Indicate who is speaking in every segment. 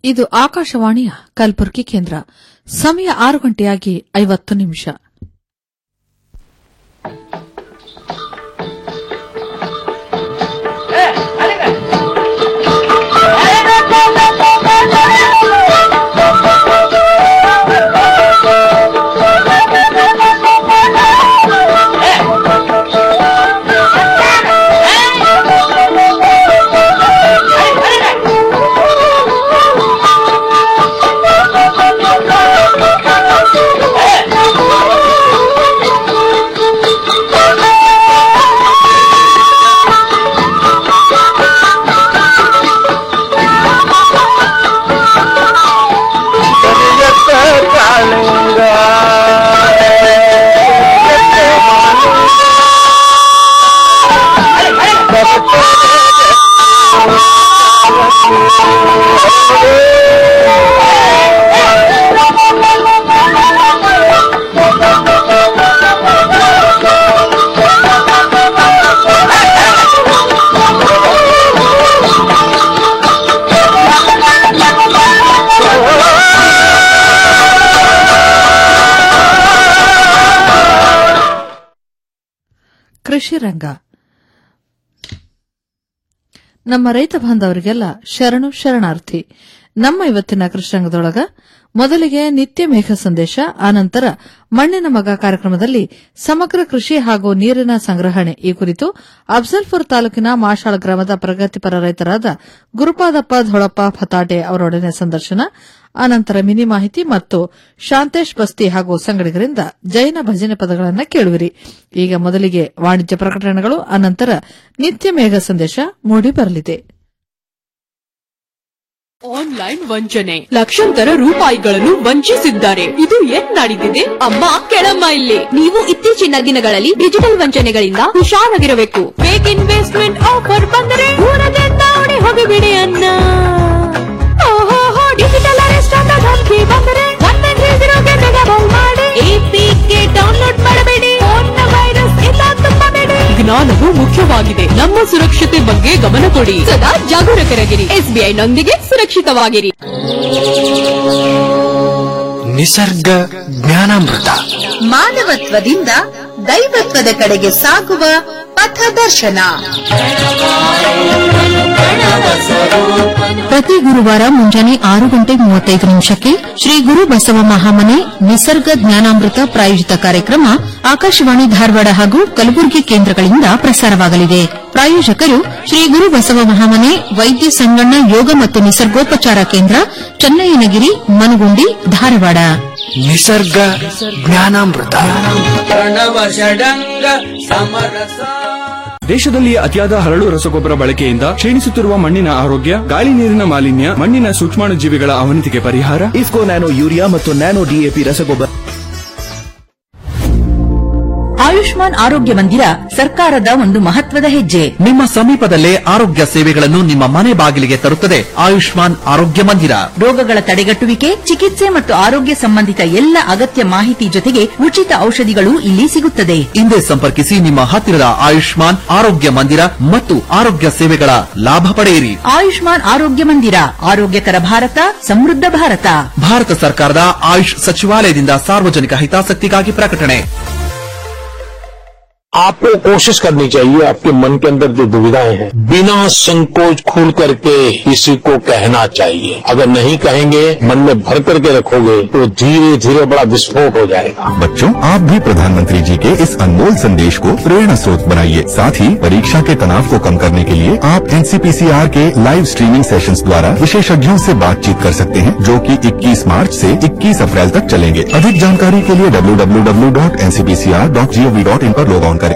Speaker 1: ಇದು ಆಕಾಶವಾಣಿಯ ಕಲಬುರಗಿ ಕೇಂದ್ರ ಸಮಯ ಆರು ಗಂಟೆಯಾಗಿ ಐವತ್ತು ನಿಮಿಷ ಕೃಷಿ ರಂಗ ನಮ್ಮ ರೈತ ಬಾಂಧವರಿಗೆಲ್ಲ ಶರಣು ಶರಣಾರ್ಥಿ ನಮ್ಮ ಇವತ್ತಿನ ಕೃಷಿ ರಂಗದೊಳಗ ಮೊದಲಿಗೆ ನಿತ್ಯ ಮೇಘ ಸಂದೇಶ ಆನಂತರ ಮಣ್ಣಿನ ಮಗ ಕಾರ್ಯಕ್ರಮದಲ್ಲಿ ಸಮಗ್ರ ಕೃಷಿ ಹಾಗೂ ನೀರಿನ ಸಂಗ್ರಹಣೆ ಈ ಕುರಿತು ಅಫ್ಜಲ್ಪುರ ತಾಲೂಕಿನ ಮಾಶಾಳ ಗ್ರಾಮದ ಪ್ರಗತಿಪರ ರೈತರಾದ ಗುರುಪಾದಪ್ಪ ಧೊಳಪ್ಪ ಫತಾಟೆ ಅವರೊಡನೆ ಸಂದರ್ಶನ ಆನಂತರ ಮಿನಿ ಮಾಹಿತಿ ಮತ್ತು ಶಾಂತೇಶ್ ಬಸ್ತಿ ಹಾಗೂ ಸಂಗಡಿಗರಿಂದ ಜೈನ ಭಜನೆ ಪದಗಳನ್ನು ಕೇಳುವಿರಿ ಈಗ ಮೊದಲಿಗೆ ವಾಣಿಜ್ಯ ಪ್ರಕಟಣೆಗಳು ಅನಂತರ ನಿತ್ಯ ಮೇಘ ಸಂದೇಶ ಮೂಡಿ ಬರಲಿದೆ
Speaker 2: ಆನ್ಲೈನ್ ವಂಚನೆ ಲಕ್ಷಾಂತರ ರೂಪಾಯಿಗಳನ್ನು ವಂಚಿಸಿದ್ದಾರೆ ಇದು ಏನ್ ನಡೆದಿದೆ ಅಮ್ಮ ಕೆಳಮ್ಮ ಇಲ್ಲಿ
Speaker 3: ನೀವು ಇತ್ತೀಚಿನ ದಿನಗಳಲ್ಲಿ ಡಿಜಿಟಲ್ ವಂಚನೆಗಳಿಂದ ಹುಷಾರಾಗಿರಬೇಕು
Speaker 2: ಫೇಕ್ ಇನ್ವೆಸ್ಟ್ಮೆಂಟ್ ಆಫರ್ ಬಂದರೆ ದೂರದಿಂದ ಓಡಿ ಹೋಗಿಬಿಡಿ ಅನ್ನ ಓಹೋ ಡಿಜಿಟಲ್ ಅರೆಸ್ಟ್ ಅಂತ ಧಮಕಿ ಬಂದರೆ ಒನ್ ನೈನ್ ತ್ರೀ ಜೀರೋಗೆ ಡಬಲ್ ಮಾಡಿ ಎಪಿಕೆ ಡೌನ್ಲೋಡ್ ಮಾಡಬೇಡಿ ಫೋನ್ನ ವೈರಸ್ ಇಂದ ತುಂಬಬೇಡಿ ಜ್ಞಾನವು ಮುಖ್ಯವಾಗಿದೆ ನಮ್ಮ ಸುರಕ್ಷತೆ ಬಗ್ಗೆ ಗಮನ ಕೊಡಿ
Speaker 3: ಸದಾ ಜಾಗರೂಕರಾಗಿರಿ ಎಸ್ಬಿಐ ನೊಂದಿಗೆ ಸುರಕ್ಷಿತವಾಗಿರಿ
Speaker 4: ನಿಸರ್ಗ ಜ್ಞಾನಾಮೃತ
Speaker 5: ಮಾನವತ್ವದಿಂದ ದೈವತ್ವದ ಕಡೆಗೆ ಸಾಗುವ ಪಥದರ್ಶನ
Speaker 6: ಪ್ರತಿ ಗುರುವಾರ ಮುಂಜಾನೆ ಆರು ಗಂಟೆ ಮೂವತ್ತೈದು ನಿಮಿಷಕ್ಕೆ ಶ್ರೀ ಗುರು ಬಸವ ಮಹಾಮನೆ ನಿಸರ್ಗ ಜ್ಞಾನಾಮೃತ ಪ್ರಾಯೋಜಿತ ಕಾರ್ಯಕ್ರಮ ಆಕಾಶವಾಣಿ ಧಾರವಾಡ ಹಾಗೂ ಕಲಬುರಗಿ ಕೇಂದ್ರಗಳಿಂದ ಪ್ರಸಾರವಾಗಲಿದೆ ಪ್ರಾಯೋಜಕರು ಶ್ರೀ ಗುರು ಬಸವ ಮಹಾಮನೆ ವೈದ್ಯ ಸಂಗಣ್ಣ ಯೋಗ ಮತ್ತು ನಿಸರ್ಗೋಪಚಾರ ಕೇಂದ್ರ ಚನ್ನಯ್ಯನಗಿರಿ ಮನಗುಂಡಿ ಧಾರವಾಡ
Speaker 4: ನಿಸರ್ಗ ಜ್ಞಾನಾಮೃತ
Speaker 7: ದೇಶದಲ್ಲಿ ಅತಿಯಾದ ಹರಳು ರಸಗೊಬ್ಬರ ಬಳಕೆಯಿಂದ ಕ್ಷೀಣಿಸುತ್ತಿರುವ ಮಣ್ಣಿನ ಆರೋಗ್ಯ ಗಾಳಿ ನೀರಿನ ಮಾಲಿನ್ಯ ಮಣ್ಣಿನ ಸೂಕ್ಷ್ಮಾಣು ಜೀವಿಗಳ ಅವನತಿಗೆ ಪರಿಹಾರ
Speaker 8: ಇಫ್ಕೋ ನ್ಯಾನೋ ಯೂರಿಯಾ ಮತ್ತು ನ್ಯಾನೋ ಡಿಎಪಿ ರಸಗೊಬ್ಬರ
Speaker 9: ಆಯುಷ್ಮಾನ್ ಆರೋಗ್ಯ ಮಂದಿರ ಸರ್ಕಾರದ ಒಂದು ಮಹತ್ವದ ಹೆಜ್ಜೆ
Speaker 10: ನಿಮ್ಮ ಸಮೀಪದಲ್ಲೇ ಆರೋಗ್ಯ ಸೇವೆಗಳನ್ನು ನಿಮ್ಮ ಮನೆ ಬಾಗಿಲಿಗೆ ತರುತ್ತದೆ ಆಯುಷ್ಮಾನ್ ಆರೋಗ್ಯ ಮಂದಿರ
Speaker 9: ರೋಗಗಳ ತಡೆಗಟ್ಟುವಿಕೆ ಚಿಕಿತ್ಸೆ ಮತ್ತು ಆರೋಗ್ಯ ಸಂಬಂಧಿತ ಎಲ್ಲ ಅಗತ್ಯ ಮಾಹಿತಿ ಜೊತೆಗೆ ಉಚಿತ ಔಷಧಿಗಳು ಇಲ್ಲಿ ಸಿಗುತ್ತದೆ
Speaker 10: ಹಿಂದೆ ಸಂಪರ್ಕಿಸಿ ನಿಮ್ಮ ಹತ್ತಿರದ ಆಯುಷ್ಮಾನ್ ಆರೋಗ್ಯ ಮಂದಿರ ಮತ್ತು ಆರೋಗ್ಯ ಸೇವೆಗಳ ಲಾಭ ಪಡೆಯಿರಿ
Speaker 9: ಆಯುಷ್ಮಾನ್ ಆರೋಗ್ಯ ಮಂದಿರ ಆರೋಗ್ಯಕರ ಭಾರತ ಸಮೃದ್ಧ ಭಾರತ
Speaker 10: ಭಾರತ ಸರ್ಕಾರದ ಆಯುಷ್ ಸಚಿವಾಲಯದಿಂದ ಸಾರ್ವಜನಿಕ ಹಿತಾಸಕ್ತಿಗಾಗಿ ಪ್ರಕಟಣೆ
Speaker 11: आपको कोशिश करनी चाहिए आपके मन के अंदर जो दुविधाएं हैं बिना संकोच खुल करके किसी को कहना चाहिए अगर नहीं कहेंगे मन में भर करके रखोगे तो धीरे धीरे बड़ा विस्फोट हो जाएगा
Speaker 12: बच्चों आप भी प्रधानमंत्री जी के इस अनमोल संदेश को प्रेरणा स्रोत बनाइए साथ ही परीक्षा के तनाव को कम करने के लिए आप एनसीपीसीआर के लाइव स्ट्रीमिंग सेशंस द्वारा विशेषज्ञों से बातचीत कर सकते हैं जो कि 21 मार्च से 21 अप्रैल तक चलेंगे अधिक जानकारी के लिए www.ncpcr.gov.in पर लॉग ऑन करें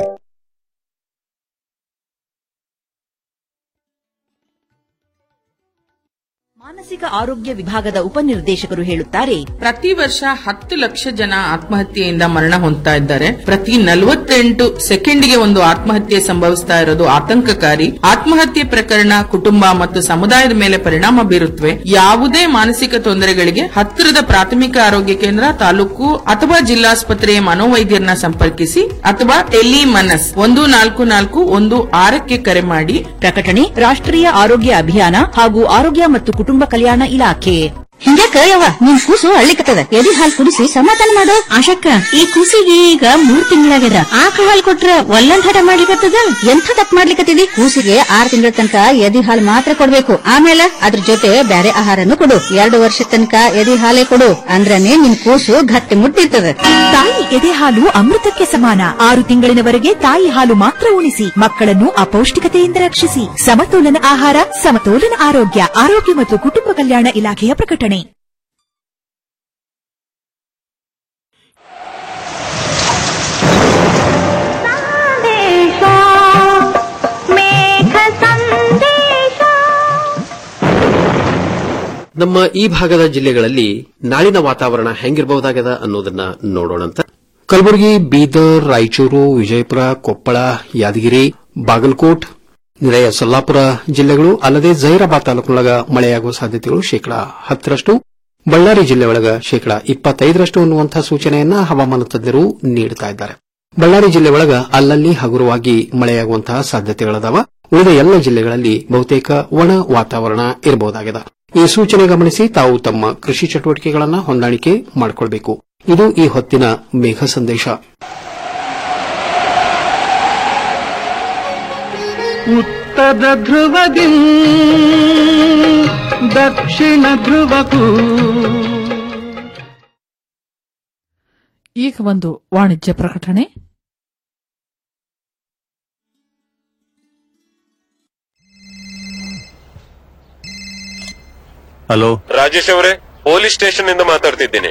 Speaker 9: ಮಾನಸಿಕ ಆರೋಗ್ಯ ವಿಭಾಗದ ಉಪನಿರ್ದೇಶಕರು ಹೇಳುತ್ತಾರೆ
Speaker 13: ಪ್ರತಿ ವರ್ಷ ಹತ್ತು ಲಕ್ಷ ಜನ ಆತ್ಮಹತ್ಯೆಯಿಂದ ಮರಣ ಹೊಂದ್ತಾ ಇದ್ದಾರೆ ಪ್ರತಿ ನಲವತ್ತೆಂಟು ಸೆಕೆಂಡ್ಗೆ ಒಂದು ಆತ್ಮಹತ್ಯೆ ಸಂಭವಿಸ್ತಾ ಇರೋದು ಆತಂಕಕಾರಿ ಆತ್ಮಹತ್ಯೆ ಪ್ರಕರಣ ಕುಟುಂಬ ಮತ್ತು ಸಮುದಾಯದ ಮೇಲೆ ಪರಿಣಾಮ ಬೀರುತ್ತವೆ ಯಾವುದೇ ಮಾನಸಿಕ ತೊಂದರೆಗಳಿಗೆ ಹತ್ತಿರದ ಪ್ರಾಥಮಿಕ ಆರೋಗ್ಯ ಕೇಂದ್ರ ತಾಲೂಕು ಅಥವಾ ಜಿಲ್ಲಾಸ್ಪತ್ರೆಯ ಮನೋವೈದ್ಯರನ್ನ ಸಂಪರ್ಕಿಸಿ ಅಥವಾ ಟೆಲಿ ಮನಸ್ ಒಂದು ನಾಲ್ಕು ನಾಲ್ಕು ಒಂದು ಆರಕ್ಕೆ ಕರೆ ಮಾಡಿ
Speaker 9: ಪ್ರಕಟಣೆ ರಾಷ್ಟ್ರೀಯ ಆರೋಗ್ಯ ಅಭಿಯಾನ ಹಾಗೂ ಆರೋಗ್ಯ ಮತ್ತು ಕುಟುಂಬ ಕಲ್ಯಾಣ ಇಲಾಖೆ
Speaker 6: ಹಿಂಗ್ಯಾಕ ಯವ್ವ ನಿನ್ ಕೂಸು ಅಳ್ಳಿಕತ್ತದ ಎದಿ ಹಾಲ್ ಕುಡಿಸಿ ಸಮಾಧಾನ ಮಾಡು ಆಶಕ್ಕ ಈ ಕೂಸಿಗೆ ಈಗ ಮೂರ್ ತಿಂಗಳಾಗ್ಯದ ಆಕಳ ಹಾಲ್ ಕೊಟ್ರ ಒಲ್ಲಂದ್ ಹಠ ಮಾಡ್ಲಿಕತ್ತದ ಎಂಥ ತಪ್ಪ ಮಾಡ್ಲಿಕತ್ತಿದಿ ಕೂಸಿಗೆ ಆರ್ ತಿಂಗಳ ತನಕ ಎದಿ ಹಾಲ್ ಮಾತ್ರ ಕೊಡ್ಬೇಕು ಆಮೇಲೆ ಅದ್ರ ಜೊತೆ ಬ್ಯಾರೆ ಆಹಾರನು ಕೊಡು ಎರಡು ವರ್ಷ ತನಕ ಎದಿ ಹಾಲೇ ಕೊಡು ಅಂದ್ರನೇ ನಿನ್ ಕೂಸು ಗಟ್ಟಿ ಮುಟ್ಟಿರ್ತದ
Speaker 9: ತಾಯಿ ಎದೆ ಹಾಲು ಅಮೃತಕ್ಕೆ ಸಮಾನ ಆರು ತಿಂಗಳಿನವರೆಗೆ ತಾಯಿ ಹಾಲು ಮಾತ್ರ ಉಣಿಸಿ ಮಕ್ಕಳನ್ನು ಅಪೌಷ್ಟಿಕತೆಯಿಂದ ರಕ್ಷಿಸಿ ಸಮತೋಲನ ಆಹಾರ ಸಮತೋಲನ ಆರೋಗ್ಯ ಆರೋಗ್ಯ ಮತ್ತು ಕುಟುಂಬ ಕಲ್ಯಾಣ ಇಲಾಖೆಯ ಪ್ರಕಟಣೆ
Speaker 14: ನಮ್ಮ ಈ ಭಾಗದ ಜಿಲ್ಲೆಗಳಲ್ಲಿ ನಾಳಿನ ವಾತಾವರಣ ಹೆಂಗಿರಬಹುದಾಗದ ಅನ್ನೋದನ್ನ ನೋಡೋಣಂತ ಕಲಬುರಗಿ ಬೀದರ್ ರಾಯಚೂರು ವಿಜಯಪುರ ಕೊಪ್ಪಳ ಯಾದಗಿರಿ ಬಾಗಲಕೋಟ್ ನಿಲಯ ಸೊಲ್ಲಾಪುರ ಜಿಲ್ಲೆಗಳು ಅಲ್ಲದೆ ಜೈರಾಬಾದ್ ತಾಲೂಕಿನೊಳಗ ಮಳೆಯಾಗುವ ಸಾಧ್ಯತೆಗಳು ಶೇಕಡಾ ಹತ್ತರಷ್ಟು ಬಳ್ಳಾರಿ ಜಿಲ್ಲೆ ಒಳಗ ಶೇಕಡಾ ಇಪ್ಪತ್ತೈದರಷ್ಟು ಅನ್ನುವಂತಹ ಸೂಚನೆಯನ್ನ ಹವಾಮಾನ ತಜ್ಞರು ನೀಡುತ್ತಾ ಇದ್ದಾರೆ ಬಳ್ಳಾರಿ ಜಿಲ್ಲೆ ಒಳಗ ಅಲ್ಲಲ್ಲಿ ಹಗುರವಾಗಿ ಮಳೆಯಾಗುವಂತಹ ಸಾಧ್ಯತೆಗಳದಾವ ಉಳಿದ ಎಲ್ಲ ಜಿಲ್ಲೆಗಳಲ್ಲಿ ಬಹುತೇಕ ಒಣ ವಾತಾವರಣ ಇರಬಹುದಾಗಿದೆ ಈ ಸೂಚನೆ ಗಮನಿಸಿ ತಾವು ತಮ್ಮ ಕೃಷಿ ಚಟುವಟಿಕೆಗಳನ್ನು ಹೊಂದಾಣಿಕೆ ಮಾಡಿಕೊಳ್ಬೇಕು ಇದು ಈ ಹೊತ್ತಿನ ಮೇಘ ಸಂದೇಶ
Speaker 15: ಉತ್ತರ ಧ್ರುವದಿ ದಕ್ಷಿಣ ಧ್ರುವಕ್ಕೂ
Speaker 1: ಈಗ ಒಂದು ವಾಣಿಜ್ಯ ಪ್ರಕಟಣೆ
Speaker 16: ಹಲೋ
Speaker 17: ರಾಜೇಶ್ ಅವರೇ ಪೊಲೀಸ್ ಸ್ಟೇಷನ್ ಇಂದ ಮಾತಾಡ್ತಿದ್ದೀನಿ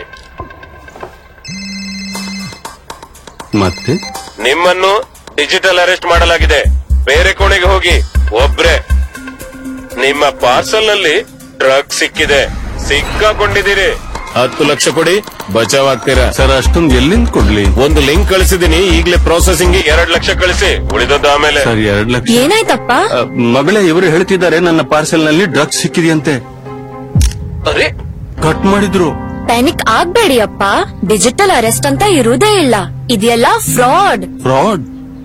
Speaker 16: ಮತ್ತೆ
Speaker 17: ನಿಮ್ಮನ್ನು ಡಿಜಿಟಲ್ ಅರೆಸ್ಟ್ ಮಾಡಲಾಗಿದೆ ಬೇರೆ ಕೋಣೆಗೆ ಹೋಗಿ ಒಬ್ರೆ ನಿಮ್ಮ ಪಾರ್ಸಲ್ ನಲ್ಲಿ ಡ್ರಗ್ ಸಿಕ್ಕಿದೆ ಸಿಕ್ಕಾಕೊಂಡಿದ್ದೀರಿ ಹತ್ತು ಲಕ್ಷ ಕೊಡಿ ಬಚಾವ್ ಆಗ್ತೀರಾ
Speaker 16: ಸರ್ ಅಷ್ಟೊಂದು ಎಲ್ಲಿಂದ ಕೊಡ್ಲಿ
Speaker 17: ಒಂದು ಲಿಂಕ್ ಕಳಿಸಿದೀನಿ ಈಗಲೇ ಪ್ರೊಸೆಸಿಂಗ್ ಎರಡ್ ಲಕ್ಷ ಕಳಿಸಿ ಉಳಿದದ್ದು ಆಮೇಲೆ
Speaker 16: ಸರ್ ಎರಡ್ ಲಕ್ಷ
Speaker 3: ಏನಾಯ್ತಪ್ಪ
Speaker 16: ಅ, ಮಗಳೇ ಇವರು ಹೇಳ್ತಿದ್ದಾರೆ ನನ್ನ ಪಾರ್ಸೆಲ್ ನಲ್ಲಿ ಡ್ರಗ್ಸ್ ಸಿಕ್ಕಿದೆಯಂತೆ
Speaker 17: ಅರೆ
Speaker 16: ಕಟ್ ಮಾಡಿದ್ರು
Speaker 3: ಪ್ಯಾನಿಕ್ ಆಗ್ಬೇಡಿ ಅಪ್ಪ ಡಿಜಿಟಲ್ ಅರೆಸ್ಟ್ ಅಂತ ಇರುವುದೇ ಇಲ್ಲ ಇದೆಲ್ಲ fraud
Speaker 16: fraud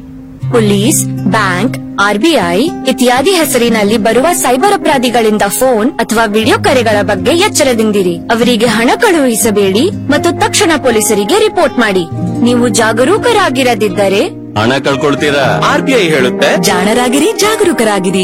Speaker 3: police bank RBI ಇತ್ಯಾದಿ ಹೆಸರಿನಲ್ಲಿ ಬರುವ ಸೈಬರ್ ಅಪರಾಧಿಗಳಿಂದ ಫೋನ್ ಅಥವಾ ವಿಡಿಯೋ ಕರೆಗಳ ಬಗ್ಗೆ ಎಚ್ಚರದಿಂದಿರಿ ಅವರಿಗೆ ಹಣ ಕಳುಹಿಸಬೇಡಿ ಮತ್ತು ತಕ್ಷಣ ಪೊಲೀಸರಿಗೆ ರಿಪೋರ್ಟ್ ಮಾಡಿ ನೀವು ಜಾಗರೂಕರಾಗಿರದಿದ್ದರೆ
Speaker 16: ಹಣ ಕಳ್ಕೊಳ್ತೀರಾ
Speaker 17: ಆರ್ಬಿಐ ಹೇಳುತ್ತೆ
Speaker 3: ಜಾಣರಾಗಿರಿ ಜಾಗರೂಕರಾಗಿರಿ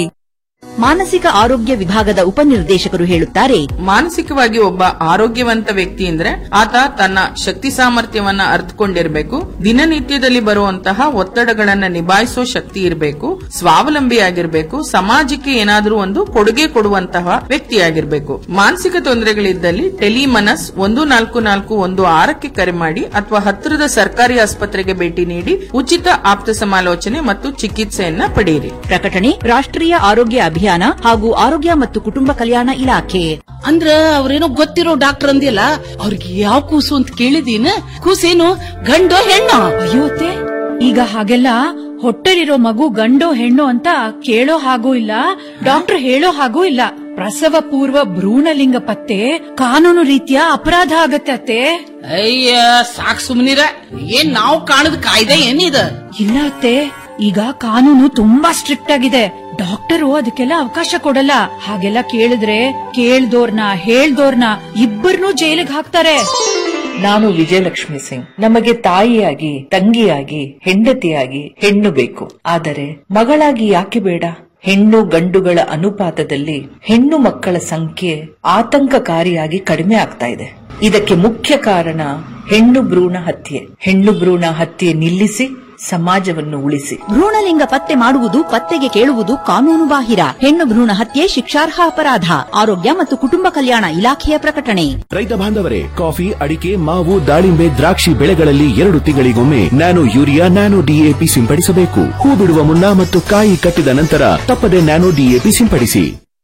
Speaker 9: ಮಾನಸಿಕ ಆರೋಗ್ಯ ವಿಭಾಗದ ಉಪನಿರ್ದೇಶಕರು ಹೇಳುತ್ತಾರೆ
Speaker 13: ಮಾನಸಿಕವಾಗಿ ಒಬ್ಬ ಆರೋಗ್ಯವಂತ ವ್ಯಕ್ತಿ ಅಂದ್ರೆ ಆತ ತನ್ನ ಶಕ್ತಿ ಸಾಮರ್ಥ್ಯವನ್ನ ಅರ್ಥಕೊಂಡಿರ್ಬೇಕು ದಿನನಿತ್ಯದಲ್ಲಿ ಬರುವಂತಹ ಒತ್ತಡಗಳನ್ನ ನಿಭಾಯಿಸೋ ಶಕ್ತಿ ಇರಬೇಕು ಸ್ವಾವಲಂಬಿಯಾಗಿರ್ಬೇಕು ಸಮಾಜಕ್ಕೆ ಏನಾದರೂ ಒಂದು ಕೊಡುಗೆ ಕೊಡುವಂತಹ ವ್ಯಕ್ತಿಯಾಗಿರ್ಬೇಕು ಮಾನಸಿಕ ತೊಂದರೆಗಳಿದ್ದಲ್ಲಿ ಟೆಲಿಮನಸ್ ಒಂದು ನಾಲ್ಕು ನಾಲ್ಕು ಒಂದು ಆರಕ್ಕೆ ಕರೆ ಮಾಡಿ ಅಥವಾ ಹತ್ತಿರದ ಸರ್ಕಾರಿ ಆಸ್ಪತ್ರೆಗೆ ಭೇಟಿ ನೀಡಿ ಉಚಿತ ಆಪ್ತ ಸಮಾಲೋಚನೆ ಮತ್ತು ಚಿಕಿತ್ಸೆಯನ್ನ ಪಡೆಯಿರಿ
Speaker 9: ಪ್ರಕಟಣೆ ರಾಷ್ಟ್ರೀಯ ಆರೋಗ್ಯ ಅಭಿಯಾನ ಹಾಗೂ ಆರೋಗ್ಯ ಮತ್ತು ಕುಟುಂಬ ಕಲ್ಯಾಣ ಇಲಾಖೆ
Speaker 18: ಅಂದ್ರ ಅವ್ರೇನೋ ಗೊತ್ತಿರೋ ಡಾಕ್ಟರ್ ಅಂದಿಲ್ಲ ಅವ್ರಿಗೆ ಯಾವ ಕೂಸು ಅಂತ ಕೇಳಿದೀನ ಕೂಸೇನು ಗಂಡೋ ಹೆಣ್ಣೋ
Speaker 19: ಅಯ್ಯೋತೆ ಈಗ ಹಾಗೆಲ್ಲ ಹೊಟ್ಟೆಲಿರೋ ಮಗು ಗಂಡೋ ಹೆಣ್ಣು ಅಂತ ಕೇಳೋ ಹಾಗೂ ಇಲ್ಲ ಡಾಕ್ಟರ್ ಹೇಳೋ ಹಾಗೂ ಇಲ್ಲ ಪ್ರಸವ ಪೂರ್ವ ಭ್ರೂಣಲಿಂಗ ಪತ್ತೆ ಕಾನೂನು ರೀತಿಯ ಅಪರಾಧ ಆಗತ್ತೆ ಅತ್ತೆ
Speaker 18: ಅಯ್ಯ ಸಾಕ್ ಸುಮ್ನಿರ ಏನ್ ನಾವು ಕಾಣದ ಕಾಯ್ದೆ ಏನಿದ
Speaker 19: ಇಲ್ಲ ಅತ್ತೆ ಈಗ ಕಾನೂನು ತುಂಬಾ ಸ್ಟ್ರಿಕ್ಟ್ ಆಗಿದೆ ಡಾಕ್ಟರು ಅದಕ್ಕೆಲ್ಲ ಅವಕಾಶ ಕೊಡಲ್ಲ ಹಾಗೆಲ್ಲ ಕೇಳಿದ್ರೆ ಕೇಳ್ದೋರ್ನ ಹೇಳ್ದೋರ್ನ ಇಬ್ಬರನ್ನೂ ಜೈಲಿಗೆ ಹಾಕ್ತಾರೆ
Speaker 20: ನಾನು ವಿಜಯಲಕ್ಷ್ಮಿ ಸಿಂಗ್ ನಮಗೆ ತಾಯಿಯಾಗಿ ತಂಗಿಯಾಗಿ ಹೆಂಡತಿಯಾಗಿ ಹೆಣ್ಣು ಬೇಕು ಆದರೆ ಮಗಳಾಗಿ ಯಾಕೆ ಬೇಡ ಹೆಣ್ಣು ಗಂಡುಗಳ ಅನುಪಾತದಲ್ಲಿ ಹೆಣ್ಣು ಮಕ್ಕಳ ಸಂಖ್ಯೆ ಆತಂಕಕಾರಿಯಾಗಿ ಕಡಿಮೆ ಆಗ್ತಾ ಇದೆ ಇದಕ್ಕೆ ಮುಖ್ಯ ಕಾರಣ ಹೆಣ್ಣು ಭ್ರೂಣ ಹತ್ಯೆ ಹೆಣ್ಣು ಭ್ರೂಣ ಹತ್ಯೆ ನಿಲ್ಲಿಸಿ ಸಮಾಜವನ್ನು ಉಳಿಸಿ
Speaker 9: ಭ್ರೂಣಲಿಂಗ ಪತ್ತೆ ಮಾಡುವುದು ಪತ್ತೆಗೆ ಕೇಳುವುದು ಕಾನೂನು ಬಾಹಿರ ಹೆಣ್ಣು ಭ್ರೂಣ ಹತ್ಯೆ ಶಿಕ್ಷಾರ್ಹ ಅಪರಾಧ ಆರೋಗ್ಯ ಮತ್ತು ಕುಟುಂಬ ಕಲ್ಯಾಣ ಇಲಾಖೆಯ ಪ್ರಕಟಣೆ
Speaker 8: ರೈತ ಬಾಂಧವರೇ ಕಾಫಿ ಅಡಿಕೆ ಮಾವು ದಾಳಿಂಬೆ ದ್ರಾಕ್ಷಿ ಬೆಳೆಗಳಲ್ಲಿ ಎರಡು ತಿಂಗಳಿಗೊಮ್ಮೆ ನ್ಯಾನೋ ಯೂರಿಯಾ ನ್ಯಾನೋ ಡಿಎಪಿ ಸಿಂಪಡಿಸಬೇಕು ಹೂ ಬಿಡುವ ಮುನ್ನ ಮತ್ತು ಕಾಯಿ ಕಟ್ಟಿದ ನಂತರ ತಪ್ಪದೆ ನ್ಯಾನೋ ಡಿಎಪಿ ಸಿಂಪಡಿಸಿ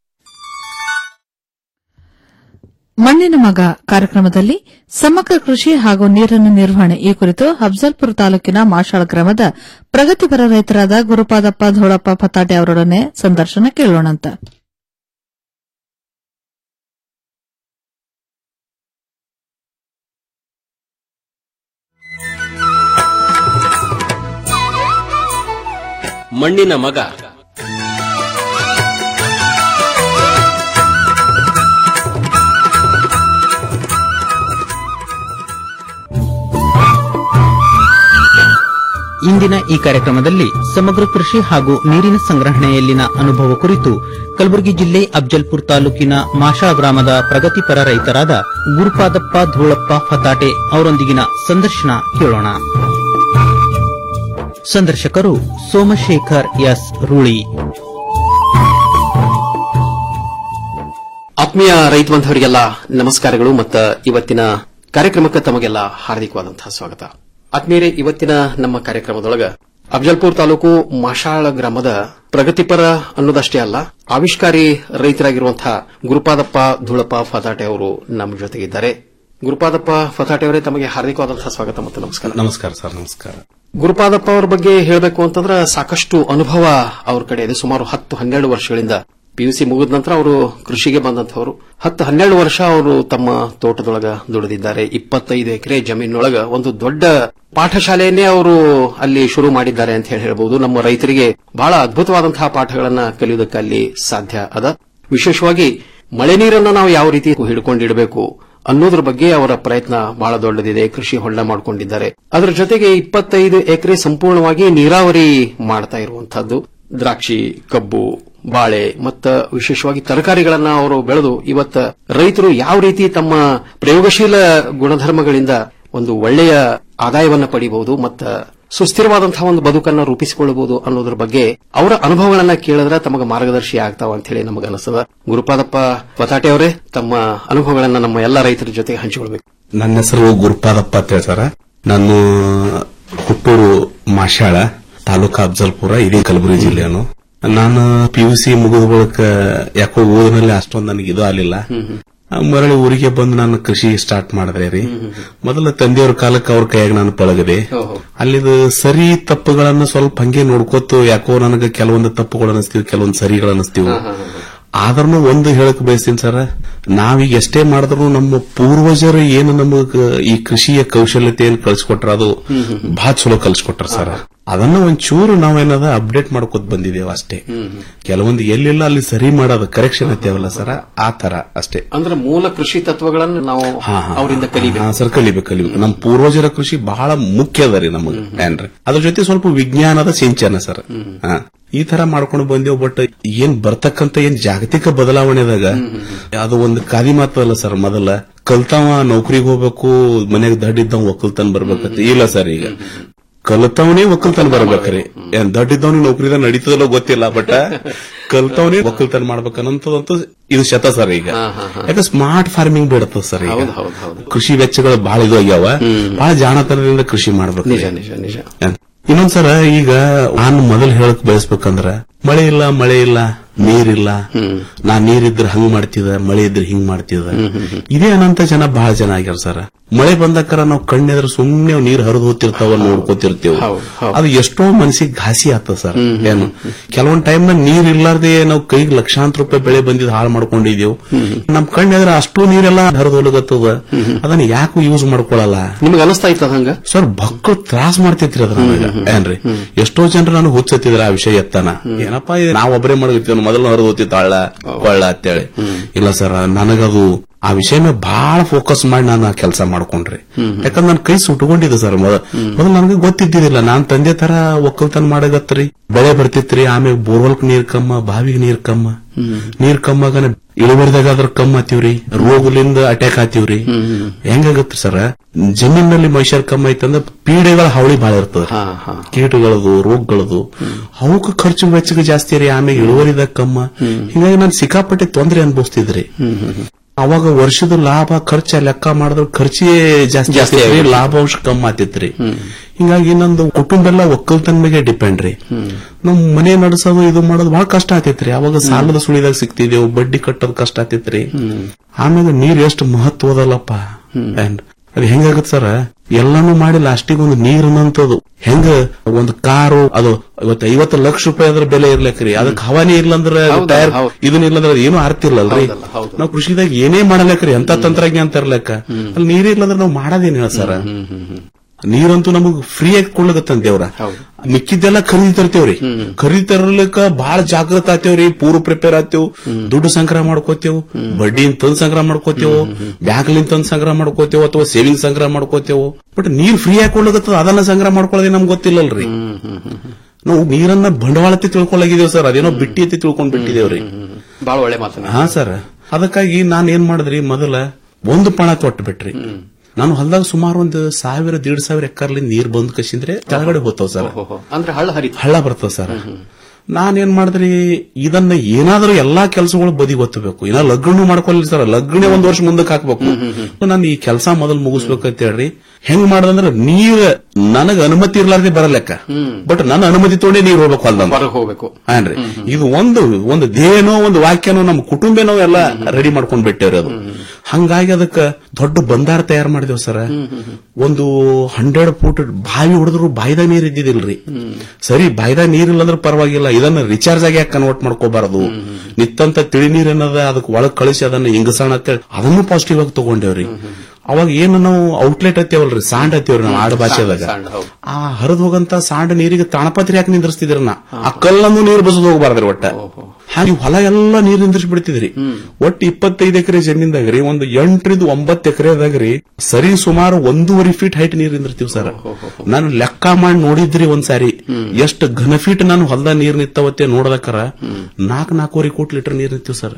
Speaker 1: ಮಣ್ಣಿನ ಮಗ ಕಾರ್ಯಕ್ರಮದಲ್ಲಿ ಸಮಗ್ರ ಕೃಷಿ ಹಾಗೂ ನೀರಿನ ನಿರ್ವಹಣೆ ಈ ಕುರಿತು ಅಫ್ಜಲ್ಪುರ ತಾಲೂಕಿನ ಮಾಶಾಳ ಗ್ರಾಮದ ಪ್ರಗತಿಪರ ರೈತರಾದ ಗುರುಪಾದಪ್ಪ ಧೋಳಪ್ಪ ಪತಾಟೆ ಅವರೊಡನೆ ಸಂದರ್ಶನ ಕೇಳೋಣಂತ
Speaker 14: ಮಣ್ಣಿನ ಮಗ
Speaker 21: ಇಂದಿನ ಈ ಕಾರ್ಯಕ್ರಮದಲ್ಲಿ ಸಮಗ್ರ ಕೃಷಿ ಹಾಗೂ ನೀರಿನ ಸಂಗ್ರಹಣೆಯಲ್ಲಿನ ಅನುಭವ ಕುರಿತು ಕಲಬುರಗಿ ಜಿಲ್ಲೆ ಅಫ್ಜಲ್ಪುರ್ ತಾಲೂಕಿನ ಮಾಷಾ ಗ್ರಾಮದ ಪ್ರಗತಿಪರ ರೈತರಾದ ಗುರುಪಾದಪ್ಪ ಧೂಳಪ್ಪ ಫತಾಟೆ ಅವರೊಂದಿಗಿನ ಸಂದರ್ಶನ ಕೇಳೋಣ ಸಂದರ್ಶಕರು ಸೋಮಶೇಖರ್ ಎಸ್ ರೂಳಿ
Speaker 14: ಆತ್ಮೀಯ ರೈತ ಬಾಂಧವರಿಗೆಲ್ಲ ನಮಸ್ಕಾರಗಳು ಮತ್ತು ಇವತ್ತಿನ ಕಾರ್ಯಕ್ರಮಕ್ಕೆ ತಮಗೆಲ್ಲ ಹಾರ್ದಿಕವಾದಂತಹ ಸ್ವಾಗತ ಆತ್ಮೀಯರೇ ಇವತ್ತಿನ ನಮ್ಮ ಕಾರ್ಯಕ್ರಮದೊಳಗ ಅಫಜಲ್ಪುರ್ ತಾಲೂಕು ಮಾಷಾಳ ಗ್ರಾಮದ ಪ್ರಗತಿಪರ ಅನ್ನೋದಷ್ಟೇ ಅಲ್ಲ ಆವಿಷ್ಕಾರಿ ರೈತರಾಗಿರುವಂತಹ ಗುರುಪಾದಪ್ಪ ಧೂಳಪ್ಪ ಫತಾಟೆ ಅವರು ನಮ್ಮ ಜೊತೆಗಿದ್ದಾರೆ ಗುರುಪಾದಪ್ಪ ಫತಾಟೆ ಅವರೇ ತಮಗೆ ಹಾರ್ದಿಕವಾದಂತಹ ಸ್ವಾಗತ ಮತ್ತು ನಮಸ್ಕಾರ
Speaker 22: ನಮಸ್ಕಾರ ಸರ್ ನಮಸ್ಕಾರ
Speaker 14: ಗುರುಪಾದಪ್ಪ ಅವರ ಬಗ್ಗೆ ಹೇಳಬೇಕು ಅಂತಂದ್ರೆ ಸಾಕಷ್ಟು ಅನುಭವ ಅವ್ರ ಕಡೆ ಇದೆ ಸುಮಾರು ಹತ್ತು ಹನ್ನೆರಡು ವರ್ಷಗಳಿಂದ ಪಿಯುಸಿ ಮುಗಿದ ನಂತರ ಅವರು ಕೃಷಿಗೆ ಬಂದಂತವರು ಹತ್ತು ಹನ್ನೆರಡು ವರ್ಷ ಅವರು ತಮ್ಮ ತೋಟದೊಳಗ ದುಡಿದಿದ್ದಾರೆ ಇಪ್ಪತ್ತೈದು ಎಕರೆ ಜಮೀನೊಳಗ ಒಂದು ದೊಡ್ಡ ಪಾಠಶಾಲೆಯನ್ನೇ ಅವರು ಅಲ್ಲಿ ಶುರು ಮಾಡಿದ್ದಾರೆ ಅಂತ ಹೇಳಿ ಹೇಳಬಹುದು ನಮ್ಮ ರೈತರಿಗೆ ಬಹಳ ಅದ್ಭುತವಾದಂತಹ ಪಾಠಗಳನ್ನ ಕಲಿಯುವುದಕ್ಕೆ ಅಲ್ಲಿ ಸಾಧ್ಯ ಅದ ವಿಶೇಷವಾಗಿ ಮಳೆ ನೀರನ್ನ ನಾವು ಯಾವ ರೀತಿ ಹಿಡ್ಕೊಂಡಿಡಬೇಕು ಅನ್ನೋದ್ರ ಬಗ್ಗೆ ಅವರ ಪ್ರಯತ್ನ ಬಹಳ ದೊಡ್ಡದಿದೆ ಕೃಷಿ ಹೊಂಡ ಮಾಡಿಕೊಂಡಿದ್ದಾರೆ ಅದರ ಜೊತೆಗೆ ಇಪ್ಪತ್ತೈದು ಎಕರೆ ಸಂಪೂರ್ಣವಾಗಿ ನೀರಾವರಿ ಮಾಡ್ತಾ ಇರುವಂತಹದ್ದು ದ್ರಾಕ್ಷಿ ಕಬ್ಬು ಬಾಳೆ ಮತ್ತ ವಿಶೇಷವಾಗಿ ತರಕಾರಿಗಳನ್ನ ಅವರು ಬೆಳೆದು ಇವತ್ತ ರೈತರು ಯಾವ ರೀತಿ ತಮ್ಮ ಪ್ರಯೋಗಶೀಲ ಗುಣಧರ್ಮಗಳಿಂದ ಒಂದು ಒಳ್ಳೆಯ ಆದಾಯವನ್ನ ಪಡಿಬಹುದು ಮತ್ತ ಸುಸ್ಥಿರವಾದಂತಹ ಒಂದು ಬದುಕನ್ನ ರೂಪಿಸಿಕೊಳ್ಳಬಹುದು ಅನ್ನೋದ್ರ ಬಗ್ಗೆ ಅವರ ಅನುಭವಗಳನ್ನ ಕೇಳಿದ್ರೆ ತಮಗೆ ಮಾರ್ಗದರ್ಶಿ ಆಗ್ತಾವ ಅಂತ ಹೇಳಿ ನಮಗೆ ಅನಿಸ್ತದ ಗುರುಪಾದಪ್ಪ ಪತಾಟೆ ಅವರೇ ತಮ್ಮ ಅನುಭವಗಳನ್ನ ನಮ್ಮ ಎಲ್ಲ ರೈತರ ಜೊತೆ ಹಂಚಿಕೊಳ್ಬೇಕು
Speaker 22: ನನ್ನ ಹೆಸರು ಗುರುಪಾದಪ್ಪ ಅಂತ ಹೇಳ್ತಾರ ನಾನು ಹುಟ್ಟೂರು ಮಾಷಾಳ ತಾಲೂಕಾ ಅಫ್ಜಲ್ಪುರ ಇದೇ ಕಲಬುರಗಿ ಜಿಲ್ಲೆಯನು ನಾನು ಪಿ ಯು ಸಿ ಮುಗಿದ ಬಳಿಕ ಯಾಕೋ ಓದಿನಲ್ಲಿ ಅಷ್ಟೊಂದು ನನಗೆ ಇದು ಆಗಲಿಲ್ಲ ಮರಳಿ ಊರಿಗೆ ಬಂದು ನಾನು ಕೃಷಿ ಸ್ಟಾರ್ಟ್ ಮಾಡಿದ್ರೆ ರೀ ಮೊದಲ ತಂದೆಯವ್ರ ಕಾಲಕ್ಕೆ ಅವ್ರ ಕೈಯಾಗ ನಾನು ಪಳಗದೆ ಅಲ್ಲಿದು ಸರಿ ತಪ್ಪುಗಳನ್ನ ಸ್ವಲ್ಪ ಹಂಗೆ ನೋಡ್ಕೋತು ಯಾಕೋ ನನಗೆ ಕೆಲವೊಂದು ತಪ್ಪುಗಳು ಅನಿಸ್ತೀವಿ ಕೆಲವೊಂದು ಸರಿಗಳು ಅನಿಸ್ತೀವಿ ಆದ್ರೂ ಒಂದು ಹೇಳಕ್ ಬಯಸ್ತೀನಿ ಸರ್ ನಾವೀಗ ಎಷ್ಟೇ ಮಾಡಿದ್ರು ನಮ್ಮ ಪೂರ್ವಜರು ಏನು ನಮಗ ಈ ಕೃಷಿಯ ಕೌಶಲ್ಯತೆಯನ್ನು ಕಳ್ಸಿಕೊಟ್ರ ಅದು ಬಹಳ ಚಲೋ ಕಲ್ಸ್ಕೊಟ್ರ ಸರ್ ಅದನ್ನ ಒಂಚೂರು ನಾವೇನದ ಅಪ್ಡೇಟ್ ಮಾಡ್ಕೊತ ಬಂದಿದ್ದೇವೆ ಅಷ್ಟೇ ಕೆಲವೊಂದು ಎಲ್ಲಿಲ್ಲ ಅಲ್ಲಿ ಸರಿ ಮಾಡೋದು ಕರೆಕ್ಷನ್ ಐತೇವಲ್ಲ ಸರ್ ಆ ತರ ಅಷ್ಟೇ
Speaker 14: ಅಂದ್ರೆ ಮೂಲ ಕೃಷಿ ತತ್ವಗಳನ್ನು ನಾವು ಅವರಿಂದ ಕಲಿಬೇಕು
Speaker 22: ಹಾ ಸರ್ ಕಲಿಬೇಕು ಕಲಿಬೇಕು ನಮ್ಮ ಪೂರ್ವಜರ ಕೃಷಿ ಬಹಳ ಮುಖ್ಯ ಅದ ರೀ ನಮಗೆ ಏನ್ರಿ ಅದ್ರ ಜೊತೆ ಸ್ವಲ್ಪ ವಿಜ್ಞಾನದ ಸಿಂಚನ ಸರ್ ಹಾ ಈ ತರ ಮಾಡ್ಕೊಂಡು ಬಂದೇವು ಬಟ್ ಏನ್ ಬರ್ತಕ್ಕಂತ ಏನ್ ಜಾಗತಿಕ ಬದಲಾವಣೆದಾಗ ಅದು ಒಂದು ಕಾದಿ ಮಾತಲ್ಲ ಸರ್ ಮೊದಲ ಕಲ್ತಾವ ನೌಕರಿಗೆ ಹೋಗ್ಬೇಕು ಮನೆಗೆ ದಡ್ಡಿದ್ದವ್ ಒಕ್ಕಲ್ತನ ಬರ್ಬೇಕಂತ ಇಲ್ಲ ಸರ್ ಈಗ ಕಲ್ತವನೇ ಒಕ್ಕಲ್ತನ ಬರ್ಬೇಕ್ರಿ ಏನ್ ದಡ್ಡಿದ್ದವನಿಗೆ ನೌಕರಿದ ನಡೀತದಲ್ಲೋ ಗೊತ್ತಿಲ್ಲ ಬಟ್ ಕಲ್ತವನೇ ಒಕ್ಕಲ್ತನ ಮಾಡ್ಬೇಕನ್ನಂತದಂತೂ ಇದು ಶತ ಸರ್ ಈಗ ಯಾಕೆ ಸ್ಮಾರ್ಟ್ ಫಾರ್ಮಿಂಗ್ ಬಿಡತ್ತದ ಸರ್ ಈಗ ಕೃಷಿ ವೆಚ್ಚಗಳು ಬಹಳ ಇದು ಆಗ್ಯಾವ ಬಹಳ ಜಾಣತನದಿಂದ ಕೃಷಿ ಮಾಡ್ಬೇಕು
Speaker 14: ನಿಜ ನಿಜ ನಿಜ
Speaker 22: ಇನ್ನೊಂದ್ಸರ ಈಗ ನಾನು ಮೊದಲು ಹೇಳಕ್ ಬಯಸ್ಬೇಕಂದ್ರ ಮಳೆ ಇಲ್ಲ ಮಳೆ ಇಲ್ಲ ನೀರಿಲ್ಲ ನಾ ನೀರಿದ್ರೆ ಹಂಗ್ ಮಾಡ್ತಿದ ಮಳೆ ಇದ್ರೆ ಹಿಂಗ್ ಮಾಡ್ತಿದ ಇದೇ ಅನಂತ ಜನ ಬಹಳ ಜನ ಆಗ್ಯಾರ ಸರ್ ಮಳೆ ಬಂದಕ್ಕರ ನಾವು ಕಣ್ಣೆದ್ರೆ ಸುಮ್ನೆ ನೀರ್ ಹರಿದು ಹೋಗ್ತಿರ್ತಾವ ನೋಡ್ಕೋತಿರ್ತೇವೆ ಅದು ಎಷ್ಟೋ ಮನಸ್ಸಿಗೆ ಘಾಸಿ ಆಗ್ತದ ಸರ್ ಏನು ಕೆಲವೊಂದ್ ಟೈಮ್ ನ ನೀರ್ ಇರ್ಲಾರ್ದೆ ನಾವು ಕೈಗೆ ಲಕ್ಷಾಂತರ ರೂಪಾಯಿ ಬೆಳೆ ಬಂದಿದ್ ಹಾಳು ಮಾಡ್ಕೊಂಡಿದ್ದೇವು ನಮ್ ಕಣ್ಣೆದ್ರೆ ಅಷ್ಟು ನೀರೆಲ್ಲ ಹರಿದು ಹೋಗತ್ತದ ಅದನ್ನ ಯಾಕೆ ಯೂಸ್ ಮಾಡ್ಕೊಳಲ್ಲ
Speaker 14: ನಿಮ್ಗೆ ಅನಿಸ್ತಾ ಇತ್ತ ಹಂಗ
Speaker 22: ಸರ್ ಭಕ್ಕು ತ್ರಾಸ್ ಮಾಡ್ತೈತ್ರಿ ಅದ್ರ ನನಗ. ಏನ್ರಿ ಎಷ್ಟೋ ಜನರು ನಾನು ಹುಚ್ಚತ್ತಿದ್ರ ಆ ವಿಷಯ ಎತ್ತನ ಏನಪ್ಪಾ ಇದು ನಾವ್ ಒಬ್ಬರೇ ಮಾಡಿರ್ತೀವಿ ಮೊದಲು ಹರಿದು ಹೋಗ್ತಿತ್ತು ಹಳ್ಳ ಕೊಳ್ಳ ಅಂತೇಳಿ ಇಲ್ಲ ಸರ್ ನನಗದು ಆ ವಿಷಯ ಮೇಲೆ ಬಹಳ ಫೋಕಸ್ ಮಾಡಿ ನಾನು ಕೆಲಸ ಮಾಡ್ಕೊಂಡ್ರಿ ಯಾಕಂದ್ರೆ ನನ್ನ ಕೈ ಸುಟ್ಕೊಂಡಿದ್ದೆ ಸರ್ ಮೊದಲು ಮೊದಲು ನನಗೆ ಗೊತ್ತಿದ್ದಿಲ್ಲ ನಾನ್ ತಂದೆ ತರ ಒಕ್ಕಲ್ತನ ಮಾಡಗತ್ರಿ ಬೆಳೆ ಬರ್ತಿತ್ರಿ ಆಮೇಲೆ ಬೋರ್ವೆಲ್ಕ್ ನೀರ್ ಕಮ್ಮ ಬಾವಿಗೆ ನೀರ್ ಕಮ್ಮ ನೀರ್ ಕಮ್ಮಾಗನ ಇಳುವರಿದಾಗ ಅದ್ರ ಕಮ್ಮ ಆತೀವ್ರಿ ರೋಗಲಿಂದ ಅಟ್ಯಾಕ್ ಆತೀವ್ರಿ ಹೆಂಗಾಗತ್ರಿ ಸರ್ ಜಮೀನಲ್ಲಿ ಮೈಸೂರ್ ಕಮ್ಮ ಐತಂದ್ರ ಪೀಡೆಗಳ ಹಾವಳಿ ಬಹಳ ಇರ್ತದ ಕೀಟಗಳದು ರೋಗಗಳದು ಅವಕ್ಕ ಖರ್ಚು ವೆಚ್ಚಗೆ ಜಾಸ್ತಿ ರೀ ಆಮೇಲೆ ಇಳುವರಿದಾಗ ಕಮ್ಮ ಹಿಂಗಾಗಿ ನಾನು ಸಿಕ್ಕಾಪಟ್ಟೆ ತೊಂದರೆ ಅನುಭವಿಸ್ತಿದ್ರಿ ಅವಾಗ ವರ್ಷದ ಲಾಭ ಖರ್ಚ ಲೆಕ್ಕ ಮಾಡಿದ್ರೆ ಖರ್ಚೇ ಜಾಸ್ತಿ
Speaker 14: ಜಾಸ್ತಿ
Speaker 22: ಜಾಸ್ತಿ
Speaker 14: ಆಗಿದೆ.
Speaker 22: ಲಾಭಾಂಶ ಕಮ್ಮಿ ಆತಿತ್ರಿ ಹಿಂಗಾಗಿ ನಂದು ಕುಟುಂಬ ಎಲ್ಲ ಒಕ್ಕಲ್ತನ ಮೇಲೆ ಡಿಪೆಂಡ್ ರೀ ನಮ್ ಮನೆ ನಡೆಸೋದು ಇದು ಮಾಡೋದು ಬಹಳ ಕಷ್ಟ ಆತೈತ್ರಿ ಅವಾಗ ಸಾಲದ ಸುಳಿದಾಗ ಸಿಕ್ತಿದೇವು ಬಡ್ಡಿ ಕಟ್ಟೋದು ಕಷ್ಟ ಆತೈತ್ರಿ ಆಮೇಲೆ ನೀರ್ ಎಷ್ಟು ಮಹತ್ವದಲ್ಲಪ್ಪ And ಅದು ಹೆಂಗಾಗತ್ ಸರ್ ಎಲ್ಲಾನು ಮಾಡಿ ಲಾಸ್ಟಿಗೆ ಒಂದು ನೀರ್ ಅನ್ನೋಂಥದ್ದು ಹೆಂಗ ಒಂದು ಕಾರು ಅದು ಇವತ್ತು ಐವತ್ತು ಲಕ್ಷ ರೂಪಾಯಿ ಅದ್ರ ಬೆಲೆ ಇರ್ಲಕ್ರಿ ಅದಕ್ಕೆ ಹವಾನಿ ಇರ್ಲಂದ್ರ
Speaker 14: ಹೌದಲ್ಲ,
Speaker 22: ಟೈರ್
Speaker 14: ಹೌದು.
Speaker 22: ಇದನ್ನ ಇರ್ಲಂದ್ರ ಏನು ಅರ್ಥ ಇಲ್ಲಲ್ರಿ
Speaker 14: ಹೌದಲ್ಲ, ಹೌದು.
Speaker 22: ನಾವು ಕೃಷಿದಾಗ ಏನೇ ಮಾಡಲಕ್ರಿ ಎಂತ ತಂತ್ರಜ್ಞಾನ ತರ್ಲಕ್ಕ ಅಲ್ಲಿ ನೀರ್ ಇರ್ಲಂದ್ರ ನಾವು ಮಾಡೋದೇನ್ ಹೇಳ ಸರ್ ನೀರಂತೂ ನಮಗ್ ಫ್ರೀ ಆಗಿ ಕೊಡ್ಲಕತ್ತಂತ ದೇವ್ರ ಮಿಕ್ಕಿದ್ದೆಲ್ಲ ಖರೀದಿ ತರ್ತೇವ್ರಿ ಖರೀದಿ ತರ್ಲಿಕ್ಕ ಬಹಳ ಜಾಗೃತ ಆತೇವ್ರಿ ಪೂರ್ವ ಪ್ರಿಪೇರ್ ಆತೇವ್ ದುಡ್ಡು ಸಂಗ್ರಹ ಮಾಡ್ಕೋತೇವ್ ಬಡ್ಡಿಯಿಂದ ತಂದ್ ಸಂಗ್ರಹ ಮಾಡ್ಕೋತೇವ್ ಬ್ಯಾಂಕ್ಲಿಂದ ತಂದ್ ಸಂಗ್ರಹ ಮಾಡ್ಕೋತೇವ್ ಅಥವಾ ಸೇವಿಂಗ್ ಸಂಗ್ರಹ ಮಾಡ್ಕೋತೇವ್ ಬಟ್ ನೀರ್ ಫ್ರೀ ಆಗಿ ಕೊಡ್ಲಕತ್ತದ ಅದನ್ನ ಸಂಗ್ರಹ ಮಾಡ್ಕೊಳ್ಳೋದೇ ನಮ್ಗೆ ಗೊತ್ತಿಲ್ಲಲ್ರಿ ನಾವು ನೀರನ್ನ ಬಂಡವಾಳತೆ ತಿಳ್ಕೊಳ್ಳಾಗಿದೇವ್ ಸರ್ ಅದೇನೋ ಬಿಟ್ಟಿ ಅಂತ ತಿಳ್ಕೊಂಡ್ ಬಿಟ್ಟಿದೇವ್ರಿ
Speaker 14: ಬಹಳ ಒಳ್ಳೆ ಮಾತನ್ನ
Speaker 22: ಹಾ ಸರ್ ಅದಕ್ಕಾಗಿ ನಾನ್ ಏನ್ ಮಾಡಿದ್ರಿ ಮೊದಲ ಒಂದು ಪಣ ತೊಟ್ಟು ಬಿಟ್ರಿ ನಾನು ಹೊಲದಾಗ ಸುಮಾರು ಒಂದು ಸಾವಿರ ದೀಡ್ ಸಾವಿರ ಎಕರ್ಲಿ ನೀರ್ ಬಂದ್ ಕಸಿಂದ್ರೆ ಕೆಳಗಡೆ ಹೋಗ್ತಾವ ಸರ್
Speaker 14: ಅಂದ್ರೆ ಹಳ್ಳ ಹರಿತ
Speaker 22: ಹಳ್ಳ ಬರ್ತದ ಸರ್ ನಾನೇನ್ ಮಾಡಿದ್ರಿ ಇದನ್ನ ಏನಾದ್ರೂ ಎಲ್ಲಾ ಕೆಲಸಗಳು ಬದಿ ಗೊತ್ತಬೇಕು ಇನ್ನ ಲಗ್ನ ಮಾಡ್ಕೊಳ್ಳಿ ಸರ್ ಲಗ್ನ ಒಂದ್ ವರ್ಷ ಮುಂದಕ್ಕೆ ಹಾಕ್ಬೇಕು ನಾನು ಈ ಕೆಲಸ ಮೊದಲು ಮುಗಿಸ್ಬೇಕಂತ ಹೇಳ್ರಿ ಹೆಂಗ್ ಮಾಡದಂದ್ರ ನೀರ್ ನನಗ ಅನುಮತಿ ಇರ್ಲಾರ್ದೆ ಬರಲೆಕ್ಕ ಬಟ್ ನನ್ನ ಅನುಮತಿ ತೊಗೊಂಡೆ ನೀರ್ ಹೋಗ್ಬೇಕು ಹೊಲ್ದಂಗ
Speaker 14: ಹೊರಗೆ ಹೋಗ್ಬೇಕು
Speaker 22: ಹಾನ್ರಿ ಇದು ಒಂದು ಒಂದು ದೇಹನೋ ಒಂದು ವಾಕ್ಯನೋ ನಮ್ಮ ಕುಟುಂಬನೋ ಎಲ್ಲ ರೆಡಿ ಮಾಡ್ಕೊಂಡ್ ಬಿಟ್ಟೇವ್ರಿ ಅದು ಹಂಗಾಗಿ ಅದಕ್ಕ ದೊಡ್ಡ ಬಂದಾರ ತಯಾರು ಮಾಡಿದೇವ್ ಸರ್ ಒಂದು ಹಂಡ್ರೆಡ್ ಫೂಟ್ ಬಾವಿ ಹೊಡೆದ್ರು ಬಾಯ್ದಾಗ ನೀರ್ ಇದ್ದಿದಿಲ್ರಿ ಸರಿ ಬಾಯ್ದಾಗ ನೀರಿಲ್ಲ ಅಂದ್ರೆ ಪರವಾಗಿಲ್ಲ ಇದನ್ನ ರಿಚಾರ್ಜ್ ಆಗಿ ಯಾಕೆ ಕನ್ವರ್ಟ್ ಮಾಡ್ಕೋಬಾರದು ನಿತ್ತಂತ ತಿಳಿ ನೀರ್ ಏನದ ಅದಕ್ಕೆ ಒಳಗ್ ಕಳಿಸಿ ಅದನ್ನ ಇಂಗಸಣ ಅಂತೇಳಿ ಅದನ್ನು ಪಾಸಿಟಿವ್ ಆಗಿ ತಗೊಂಡೇವ್ರಿ ಅವಾಗ ಏನು ನಾವು ಔಟ್ಲೆಟ್ ಹತ್ತೇವಲ್ರಿ ಸಾಂಡ್ ಹತ್ತೇವ್ರಿ ನಾವು ಆಡು ಭಾಷೆದಾಗ ಆ ಹರಿದು ಹೋಗಂತ ಸಾಂಡ್ ನೀರಿಗೆ ತಾಣಪತ್ರಿ ಯಾಕೆ ನಿಂದ್ರಿಸ್ತಿದ್ರ ನಾ ಆ ಕಲ್ಲನ್ನು ನೀರು ಬಸದ್ ಹೋಗಬಾರ್ದ್ರಿ ಒಟ್ಟ ಹಾಗೆ ಹೊಲ ಎಲ್ಲ ನೀರ್ ನಿಂದ್ರಿಸಿ ಬಿಡ್ತಿದ್ರಿ ಒಟ್ಟು ಇಪ್ಪತ್ತೈದು ಎಕರೆ ಜಮೀನ್ದಾಗ್ರಿ ಒಂದು ಎಂಟರಿಂದ ಒಂಬತ್ತು ಎಕರೆದಾಗ್ರಿ ಸರಿ ಸುಮಾರು ಒಂದೂವರೆ ಫೀಟ್ ಹೈಟ್ ನೀರ್ ನಿಂದಿರ್ತೀವಿ ಸರ್ ನಾನು ಲೆಕ್ಕ ಮಾಡಿ ನೋಡಿದ್ರಿ ಒಂದ್ಸಾರಿ ಎಷ್ಟು ಘನ ಫೀಟ್ ನಾನು ಹೊಲದ ನೀರ್ ನಿಂತವತ್ತೆ ನೋಡದಕ್ಕರ ನಾಲ್ಕ್ ನಾಲ್ಕೂವರೆ ಕೋಟಿ ಲೀಟರ್ ನೀರ್ ನಿಂತೀವಿ ಸರ್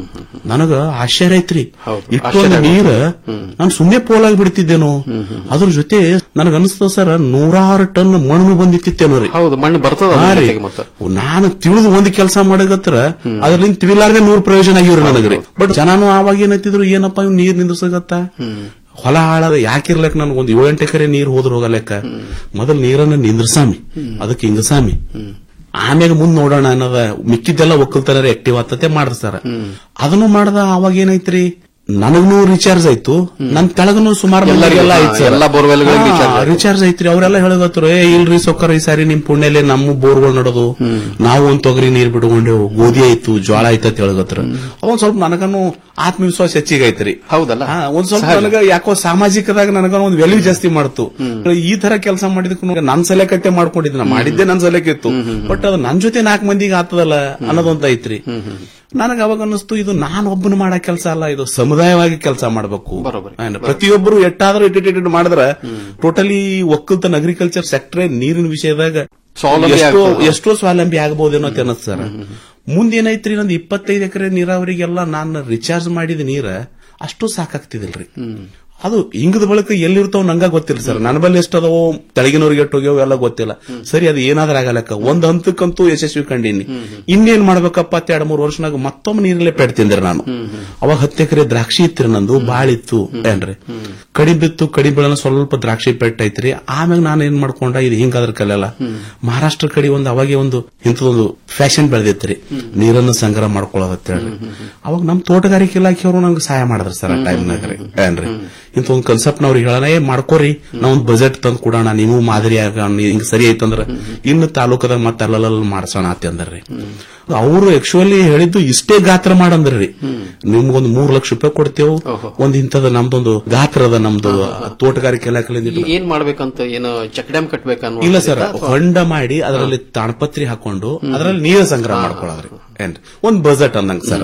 Speaker 22: ನನಗ ಆಶ್ಚರ್ಯ ಐತ್ರಿ ಇಷ್ಟೊಂದು ನೀರ್ ನಾನು ಸುಮ್ಮನೆ ಪೋಲಾಗಿ ಬಿಡ್ತಿದ್ದೇನೋ ಅದ್ರ ಜೊತೆ ನನಗ ಅನಿಸ್ತದ ಸರ್ ನೂರಾರು ಟನ್ ಮಣ್ಣು ಬಂದಿತ್ತೇನೋ ರೀ
Speaker 14: ಹೌದು ಮಣ್ಣು ಬರ್ತದ
Speaker 22: ಹಾ ರೀ.
Speaker 14: ಜೊತೆಗೆ ಮತ್ತೆ
Speaker 22: ನಾನು ತಿಳಿದು ಒಂದ್ ಕೆಲಸ ಮಾಡಗತ್ರ ಅದ್ರಲ್ಲಿಂದ ತಿಳಿಲಾರ್ದೆ ನೂರ್ ಪ್ರಯೋಜನ ಆಗಿವ್ರಿ ನನಗ್ರಿ ಬಟ್ ಜನನು ಆವಾಗ ಏನತ್ತಿದ್ರು ಏನಪ್ಪ ಇವ್ ನೀರ್ ನಿಂದ್ರಸಗತ್ತ ಹೊಲ ಹಾಳದ ಯಾಕಿರ್ಲಕ್ ನನ್ಗೆ ಒಂದ್ ಏಳೆಂಟು ಎಕರೆ ನೀರ್ ಹೋದ್ರ ಹೋಗಲೆಕ್ಕ ಮೊದಲ್ ನೀರನ್ನ ನಿಂದ್ರಸಾಮಿ ಅದಕ್ಕೆ ಹಿಂಗಸಾಮಿ ಆಮ್ಯಾಗ ಮುಂದ್ ನೋಡೋಣ ಅನ್ನೋದ ಮಿಕ್ಕಿದ್ದೆಲ್ಲ ಒಕ್ಕಲ್ತನ ಆಕ್ಟಿವ್ ಆಗ್ತತೆ ಮಾಡ್ದ ಸರ್ ಅದನ್ನು ಮಾಡ್ದ ಅವಾಗ ಏನೈತ್ರಿ ನನಗೂ ರಿಚಾರ್ಜ್ ಆಯ್ತು ನನ್ ತೆಳಗನು ಸುಮಾರು ಮಂದಿಗೆಲ್ಲ ಆಯ್ತು ಸರ್
Speaker 14: ಎಲ್ಲ ಬೋರ್ವೆಲ್ಗಳಿಗೆ recharge ಆಯ್ತು.
Speaker 22: ರಿಚಾರ್ಜ್ ಐತ್ರಿ ಅವರೆಲ್ಲ ಹೇಳಗತ್ರು ಏ ಇಲ್ರಿ ಸೊಕ್ಕರ್ ಈ ಸಾರಿ ನಿಮ್ ಪುಣ್ಯಲೆ ನಮ್ಮ ಬೋರ್ಗಳು ನಡೋದು ನಾವು ಒಂದ್ ತೊಗರಿ ನೀರ್ ಬಿಟ್ಕೊಂಡೆವು ಗೋಧಿ ಆಯ್ತು ಜ್ವಾಳ ಆಯ್ತು ಅಂತ ಹೇಳಗತ್ರ ಅವಂದ್ ಸ್ವಲ್ಪ ನನಗನು ಆತ್ಮವಿಶ್ವಾಸ ಹೆಚ್ಚಿಗೆ ಐತ್ರಿ
Speaker 14: ಹೌದಲ್ಲ
Speaker 22: ಹಾ, ಒಂದ್ ಸ್ವಲ್ಪ
Speaker 14: ಸಹಜ.
Speaker 22: ನನಗ ಯಾಕೋ ಸಾಮಾಜಿಕದಾಗ ನನಗ ಒಂದ್ ವ್ಯಾಲ್ಯೂ ಜಾಸ್ತಿ ಮಾಡ್ತು ಈ ತರ ಕೆಲಸ ಮಾಡಿದಕ್ಕೆ ನನ್ ಸಲಕತ್ತೆ ಮಾಡ್ಕೊಂಡಿದ್ದೆ ನಾ ಮಾಡಿದ್ದೆ ನನ್ ಸಲಕಿತ್ತು ಬಟ್ ಅದು ನನ್ ಜೊತೆ ನಾಲ್ಕು ಮಂದಿಗೆ ಆಗ್ತದಲ್ಲ ಅನ್ನೋದೊಂದ್ ಐತ್ರಿ ನನಗ ಅವಾಗ ಅನ್ನಿಸ್ತು ಇದು ನಾನು ಒಬ್ಬನ ಮಾಡೋ ಕೆಲಸ ಅಲ್ಲ ಇದು ಸಮುದಾಯವಾಗಿ ಕೆಲಸ ಮಾಡಬೇಕು ಪ್ರತಿಯೊಬ್ಬರು ಎಟ್ಟಾದ್ರೂ ಇಟ್ ಇಟ್ ಇಟ್ ಮಾಡಿದ್ರ ಟೋಟಲಿ ಒಕ್ಕಲ್ತನ ಅಗ್ರಿಕಲ್ಚರ್ ಸೆಕ್ಟರ್ ನೀರಿನ ವಿಷಯದಾಗ
Speaker 14: ಸ್ವಾವಲಂಬಿ
Speaker 22: ಎಷ್ಟೋ
Speaker 14: ಆಗ್ತದೆ.
Speaker 22: ಎಷ್ಟೋ ಸ್ವಾವಲಂಬಿ ಆಗಬಹುದೇನೋ ಅಂತ ಅನ್ನಿಸ್ತು ಸರ್ ಮುಂದೇನೈತ್ರಿ ನಂದು ಇಪ್ಪತ್ತೈದು ಎಕರೆ ನೀರಾವರಿಗೆಲ್ಲ ನಾನು ರಿಚಾರ್ಜ್ ಮಾಡಿದ ನೀರ ಅಷ್ಟು ಸಾಕಾಗ್ತಿದಿಲ್ರಿ ಅದು ಹಿಂಗದ ಬಳಿಕ ಎಲ್ಲಿರ್ತಾವ ನಂಗ ಗೊತ್ತಿಲ್ಲ ಸರ್ ನನ್ನ ಬಲ್ಲಿ ಎಷ್ಟದವೋ ತೆಳಗಿನವ್ರಿಗೆ ಎಟ್ಟು ಹೋಗ್ಯಾವ ಎಲ್ಲ ಗೊತ್ತಿಲ್ಲ ಸರಿ ಅದು ಏನಾದ್ರೂ ಆಗಲಕ್ಕ ಒಂದ್ ಹಂತಕ್ಕಂತೂ ಯಶಸ್ವಿ ಕಂಡೀನಿ ಇನ್ನೇನ್ ಮಾಡ್ಬೇಕಪ್ಪ ಅಂತ ಎರಡ್ ಮೂರು ವರ್ಷನಾಗ ಮತ್ತೊಮ್ಮೆ ನೀರಲ್ಲೇ ಪೆಡ್ತಿಂದ್ರಿ ನಾನು ಅವಾಗ ಹತ್ತು ಎಕರೆ ದ್ರಾಕ್ಷಿ ಇತ್ರಿ ನಂದು ಬಾಳಿತ್ತು ಏನ್ರಿ ಕಡಿಮೆ ಬಿತ್ತು ಕಡಿಮೆ ಬೆಳೆನ ಸ್ವಲ್ಪ ದ್ರಾಕ್ಷಿ ಪೆಟ್ಟೈತ್ರಿ ಆಮ್ಯಾಗ ನಾನು ಏನ್ ಮಾಡ್ಕೊಂಡ ಇದು ಹಿಂಗಾದ್ರ ಕಲೆಲ್ಲ ಮಹಾರಾಷ್ಟ್ರ ಕಡೆ ಒಂದು ಅವಾಗೆ ಒಂದು ಇಂಥದೊಂದು ಫ್ಯಾಷನ್ ಬೆಳೆದಿತ್ರಿ ನೀರನ್ನು ಸಂಗ್ರಹ ಮಾಡ್ಕೊಳ್ಳೋದತ್ತ ಹೇಳಿ ಅವಾಗ ನಮ್ ತೋಟಗಾರಿಕೆ ಇಲಾಖೆಯವರು ನಂಗೆ ಸಹಾಯ ಮಾಡಿದ್ರು ಸರ್ ಆ ಟೈಮ್ನಾಗ ರೀ ಏನ್ರಿ ಇಂಥ ಒಂದು ಕನ್ಸೆಪ್ಟ್ ಅವ್ರಿಗೆ ಹೇಳೋಣ ಏ ಮಾಡ್ಕೋರಿ ನಾವ್ ಒಂದು ಬಜೆಟ್ ತಂದು ಕೊಡೋಣ ನೀವು ಮಾದರಿ ಆಗ ಹಿಂಗ್ ಸರಿ ಐತಂದ್ರ ಇನ್ನು ತಾಲೂಕದಾಗ ಮತ್ತೆ ಅಲ್ಲಲ್ಲ ಮಾಡ್ಸೋಣ ಅಂತ ಅಂದ್ರಿ ಅವರು ಆಕ್ಚುಲಿ ಹೇಳಿದ್ದು ಇಷ್ಟೇ ಗಾತ್ರ ಮಾಡಂದ್ರಿ ನಿಮ್ಗೊಂದು ಮೂರ್ ಲಕ್ಷ ರೂಪಾಯಿ ಕೊಡ್ತೇವು ಒಂದ್ ಇಂಥದ ನಮ್ದೊಂದು ಗಾತ್ರ ಅದ ನಮ್ದು ತೋಟಗಾರಿಕೆ ಇಲಾಖೆಯಿಂದ
Speaker 14: ಈ- ಏನ್ ಮಾಡ್ಬೇಕಂತ ಏನು ಚೆಕ್ ಡ್ಯಾಮ್ ಕಟ್ಬೇಕನ್ನೋ
Speaker 22: ಇಲ್ಲ ಸರ್ ಹೊಂಡ ಮಾಡಿ ಅದರಲ್ಲಿ ತಾಣಪತ್ರಿ ಹಾಕೊಂಡು ಅದರಲ್ಲಿ ನೀರು ಸಂಗ್ರಹ ಮಾಡ್ಕೊಳ್ಳೋದ್ರಿ ಏನ್ರಿ ಒಂದ್ ಬಜೆಟ್ ಅಂದಂಗ ಸರ್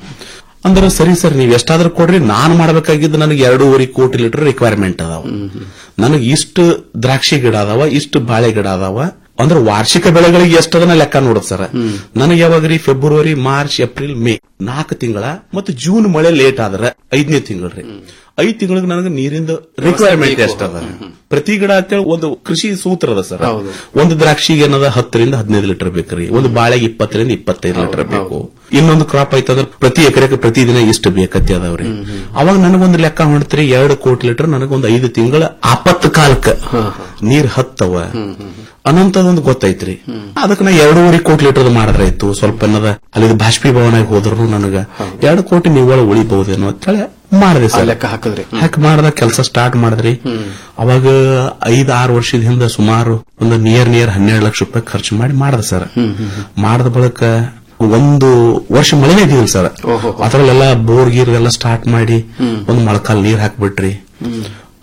Speaker 22: ಅಂದ್ರೆ ಸರಿ ಸರ್ ನೀವ್ ಎಷ್ಟಾದ್ರೂ ಕೊಡ್ರಿ ನಾನ್ ಮಾಡ್ಬೇಕಾಗಿದ್ದು ನನಗೆ ಎರಡೂವರೆ ಕೋಟಿ ಲೀಟರ್ ರಿಕ್ವೈರ್ಮೆಂಟ್ ಅದಾವ ನನಗೆ ಇಷ್ಟು ದ್ರಾಕ್ಷಿ ಗಿಡ ಅದಾವ ಇಷ್ಟು ಬಾಳೆ ಗಿಡ ಅದಾವ ಅಂದ್ರೆ ವಾರ್ಷಿಕ ಬೆಳೆಗಳಿಗೆ ಎಷ್ಟದನ್ನ ಲೆಕ್ಕ ನೋಡುದು ಸರ್ ನನಗೆ ಯಾವಾಗ್ರಿ ಫೆಬ್ರವರಿ ಮಾರ್ಚ್ ಏಪ್ರಿಲ್ ಮೇ ನಾಲ್ಕು ತಿಂಗಳ ಮತ್ತು ಜೂನ್ ಮಳೆ ಲೇಟ್ ಆದ್ರೆ ಐದನೇ ತಿಂಗಳು ರೀ ಐದ್ ತಿಂಗಳಿಗೆ ನನಗೆ ನೀರಿಂದ ರಿಕ್ವೈರ್ಮೆಂಟ್ ಎಷ್ಟದ ಪ್ರತಿ ಗಿಡ ಅಂತೇಳಿ ಒಂದು ಕೃಷಿ ಸೂತ್ರ ಅದ ಸರ್ ಒಂದು ದ್ರಾಕ್ಷಿಗೆ ಏನದ ಹತ್ತರಿಂದ ಹದಿನೈದು ಲೀಟರ್ ಬೇಕ್ರಿ ಒಂದು ಬಾಳೆಗೆ ಇಪ್ಪತ್ತರಿಂದ ಇಪ್ಪತ್ತೈದು ಲೀಟರ್ ಬೇಕು ಇನ್ನೊಂದು ಕ್ರಾಪ್ ಐತಂದ್ರೆ ಪ್ರತಿ ಎಕರೆಗೆ ಪ್ರತಿದಿನ ಇಷ್ಟು ಬೇಕತ್ತಿ ಅದಾವ್ರಿ ಅವಾಗ ನನಗೊಂದು ಲೆಕ್ಕ ಹೊಡ್ತೀರಿ ಎರಡು ಕೋಟಿ ಲೀಟರ್ ನನಗೊಂದು ಐದು ತಿಂಗಳ ಆಪತ್ತು ಕಾಲಕ್ಕ ನೀರ್ ಹತ್ತವ ಅನ್ನೋಂಥದ್ದೊಂದು ಗೊತ್ತೈತ್ರಿ ಅದಕ್ಕೆ ನಾ ಎರಡೂವರೆ ಕೋಟಿ ಲೀಟರ್ ಮಾಡಿದ್ರಾಯ್ತು ಸ್ವಲ್ಪ ಏನದ ಅಲ್ಲಿ ಬಾಷ್ಪೀಭವನ ಹೋದ್ರು ನನಗ ಎರಡು ಕೋಟಿ ನಿವ್ವಳ ಉಳಿಬಹುದೇನೋ ಅಂತೇಳಿ ಮಾಡಿದೆ ಸರ್
Speaker 14: ಲೆಕ್ಕ ಹಾಕಿದ್ರಿ
Speaker 22: ಹಾಕಿ ಮಾಡ್ದ ಕೆಲಸ ಸ್ಟಾರ್ಟ್ ಮಾಡಿದ್ರಿ ಅವಾಗ ಐದ್ ಆರು ವರ್ಷದ ಹಿಂದೆ ಸುಮಾರು ಒಂದು ನಿಯರ್ ನಿಯರ್ ಹನ್ನೆರಡು ಲಕ್ಷ ರೂಪಾಯಿ ಖರ್ಚು ಮಾಡಿ ಮಾಡ್ದ ಸರ್ ಮಾಡಿದ ಬಳಿಕ ಒಂದು ವರ್ಷ ಮಳೆನೇ ಇದ್ದಿಲ್ಲ ಸರ್ ಅದರಲ್ಲೆಲ್ಲ ಬೋರ್ ಗೀರ್ ಎಲ್ಲ ಸ್ಟಾರ್ಟ್ ಮಾಡಿ ಒಂದು ಮೊಳಕಾಲ್ ನೀರ್ ಹಾಕ್ಬಿಟ್ರಿ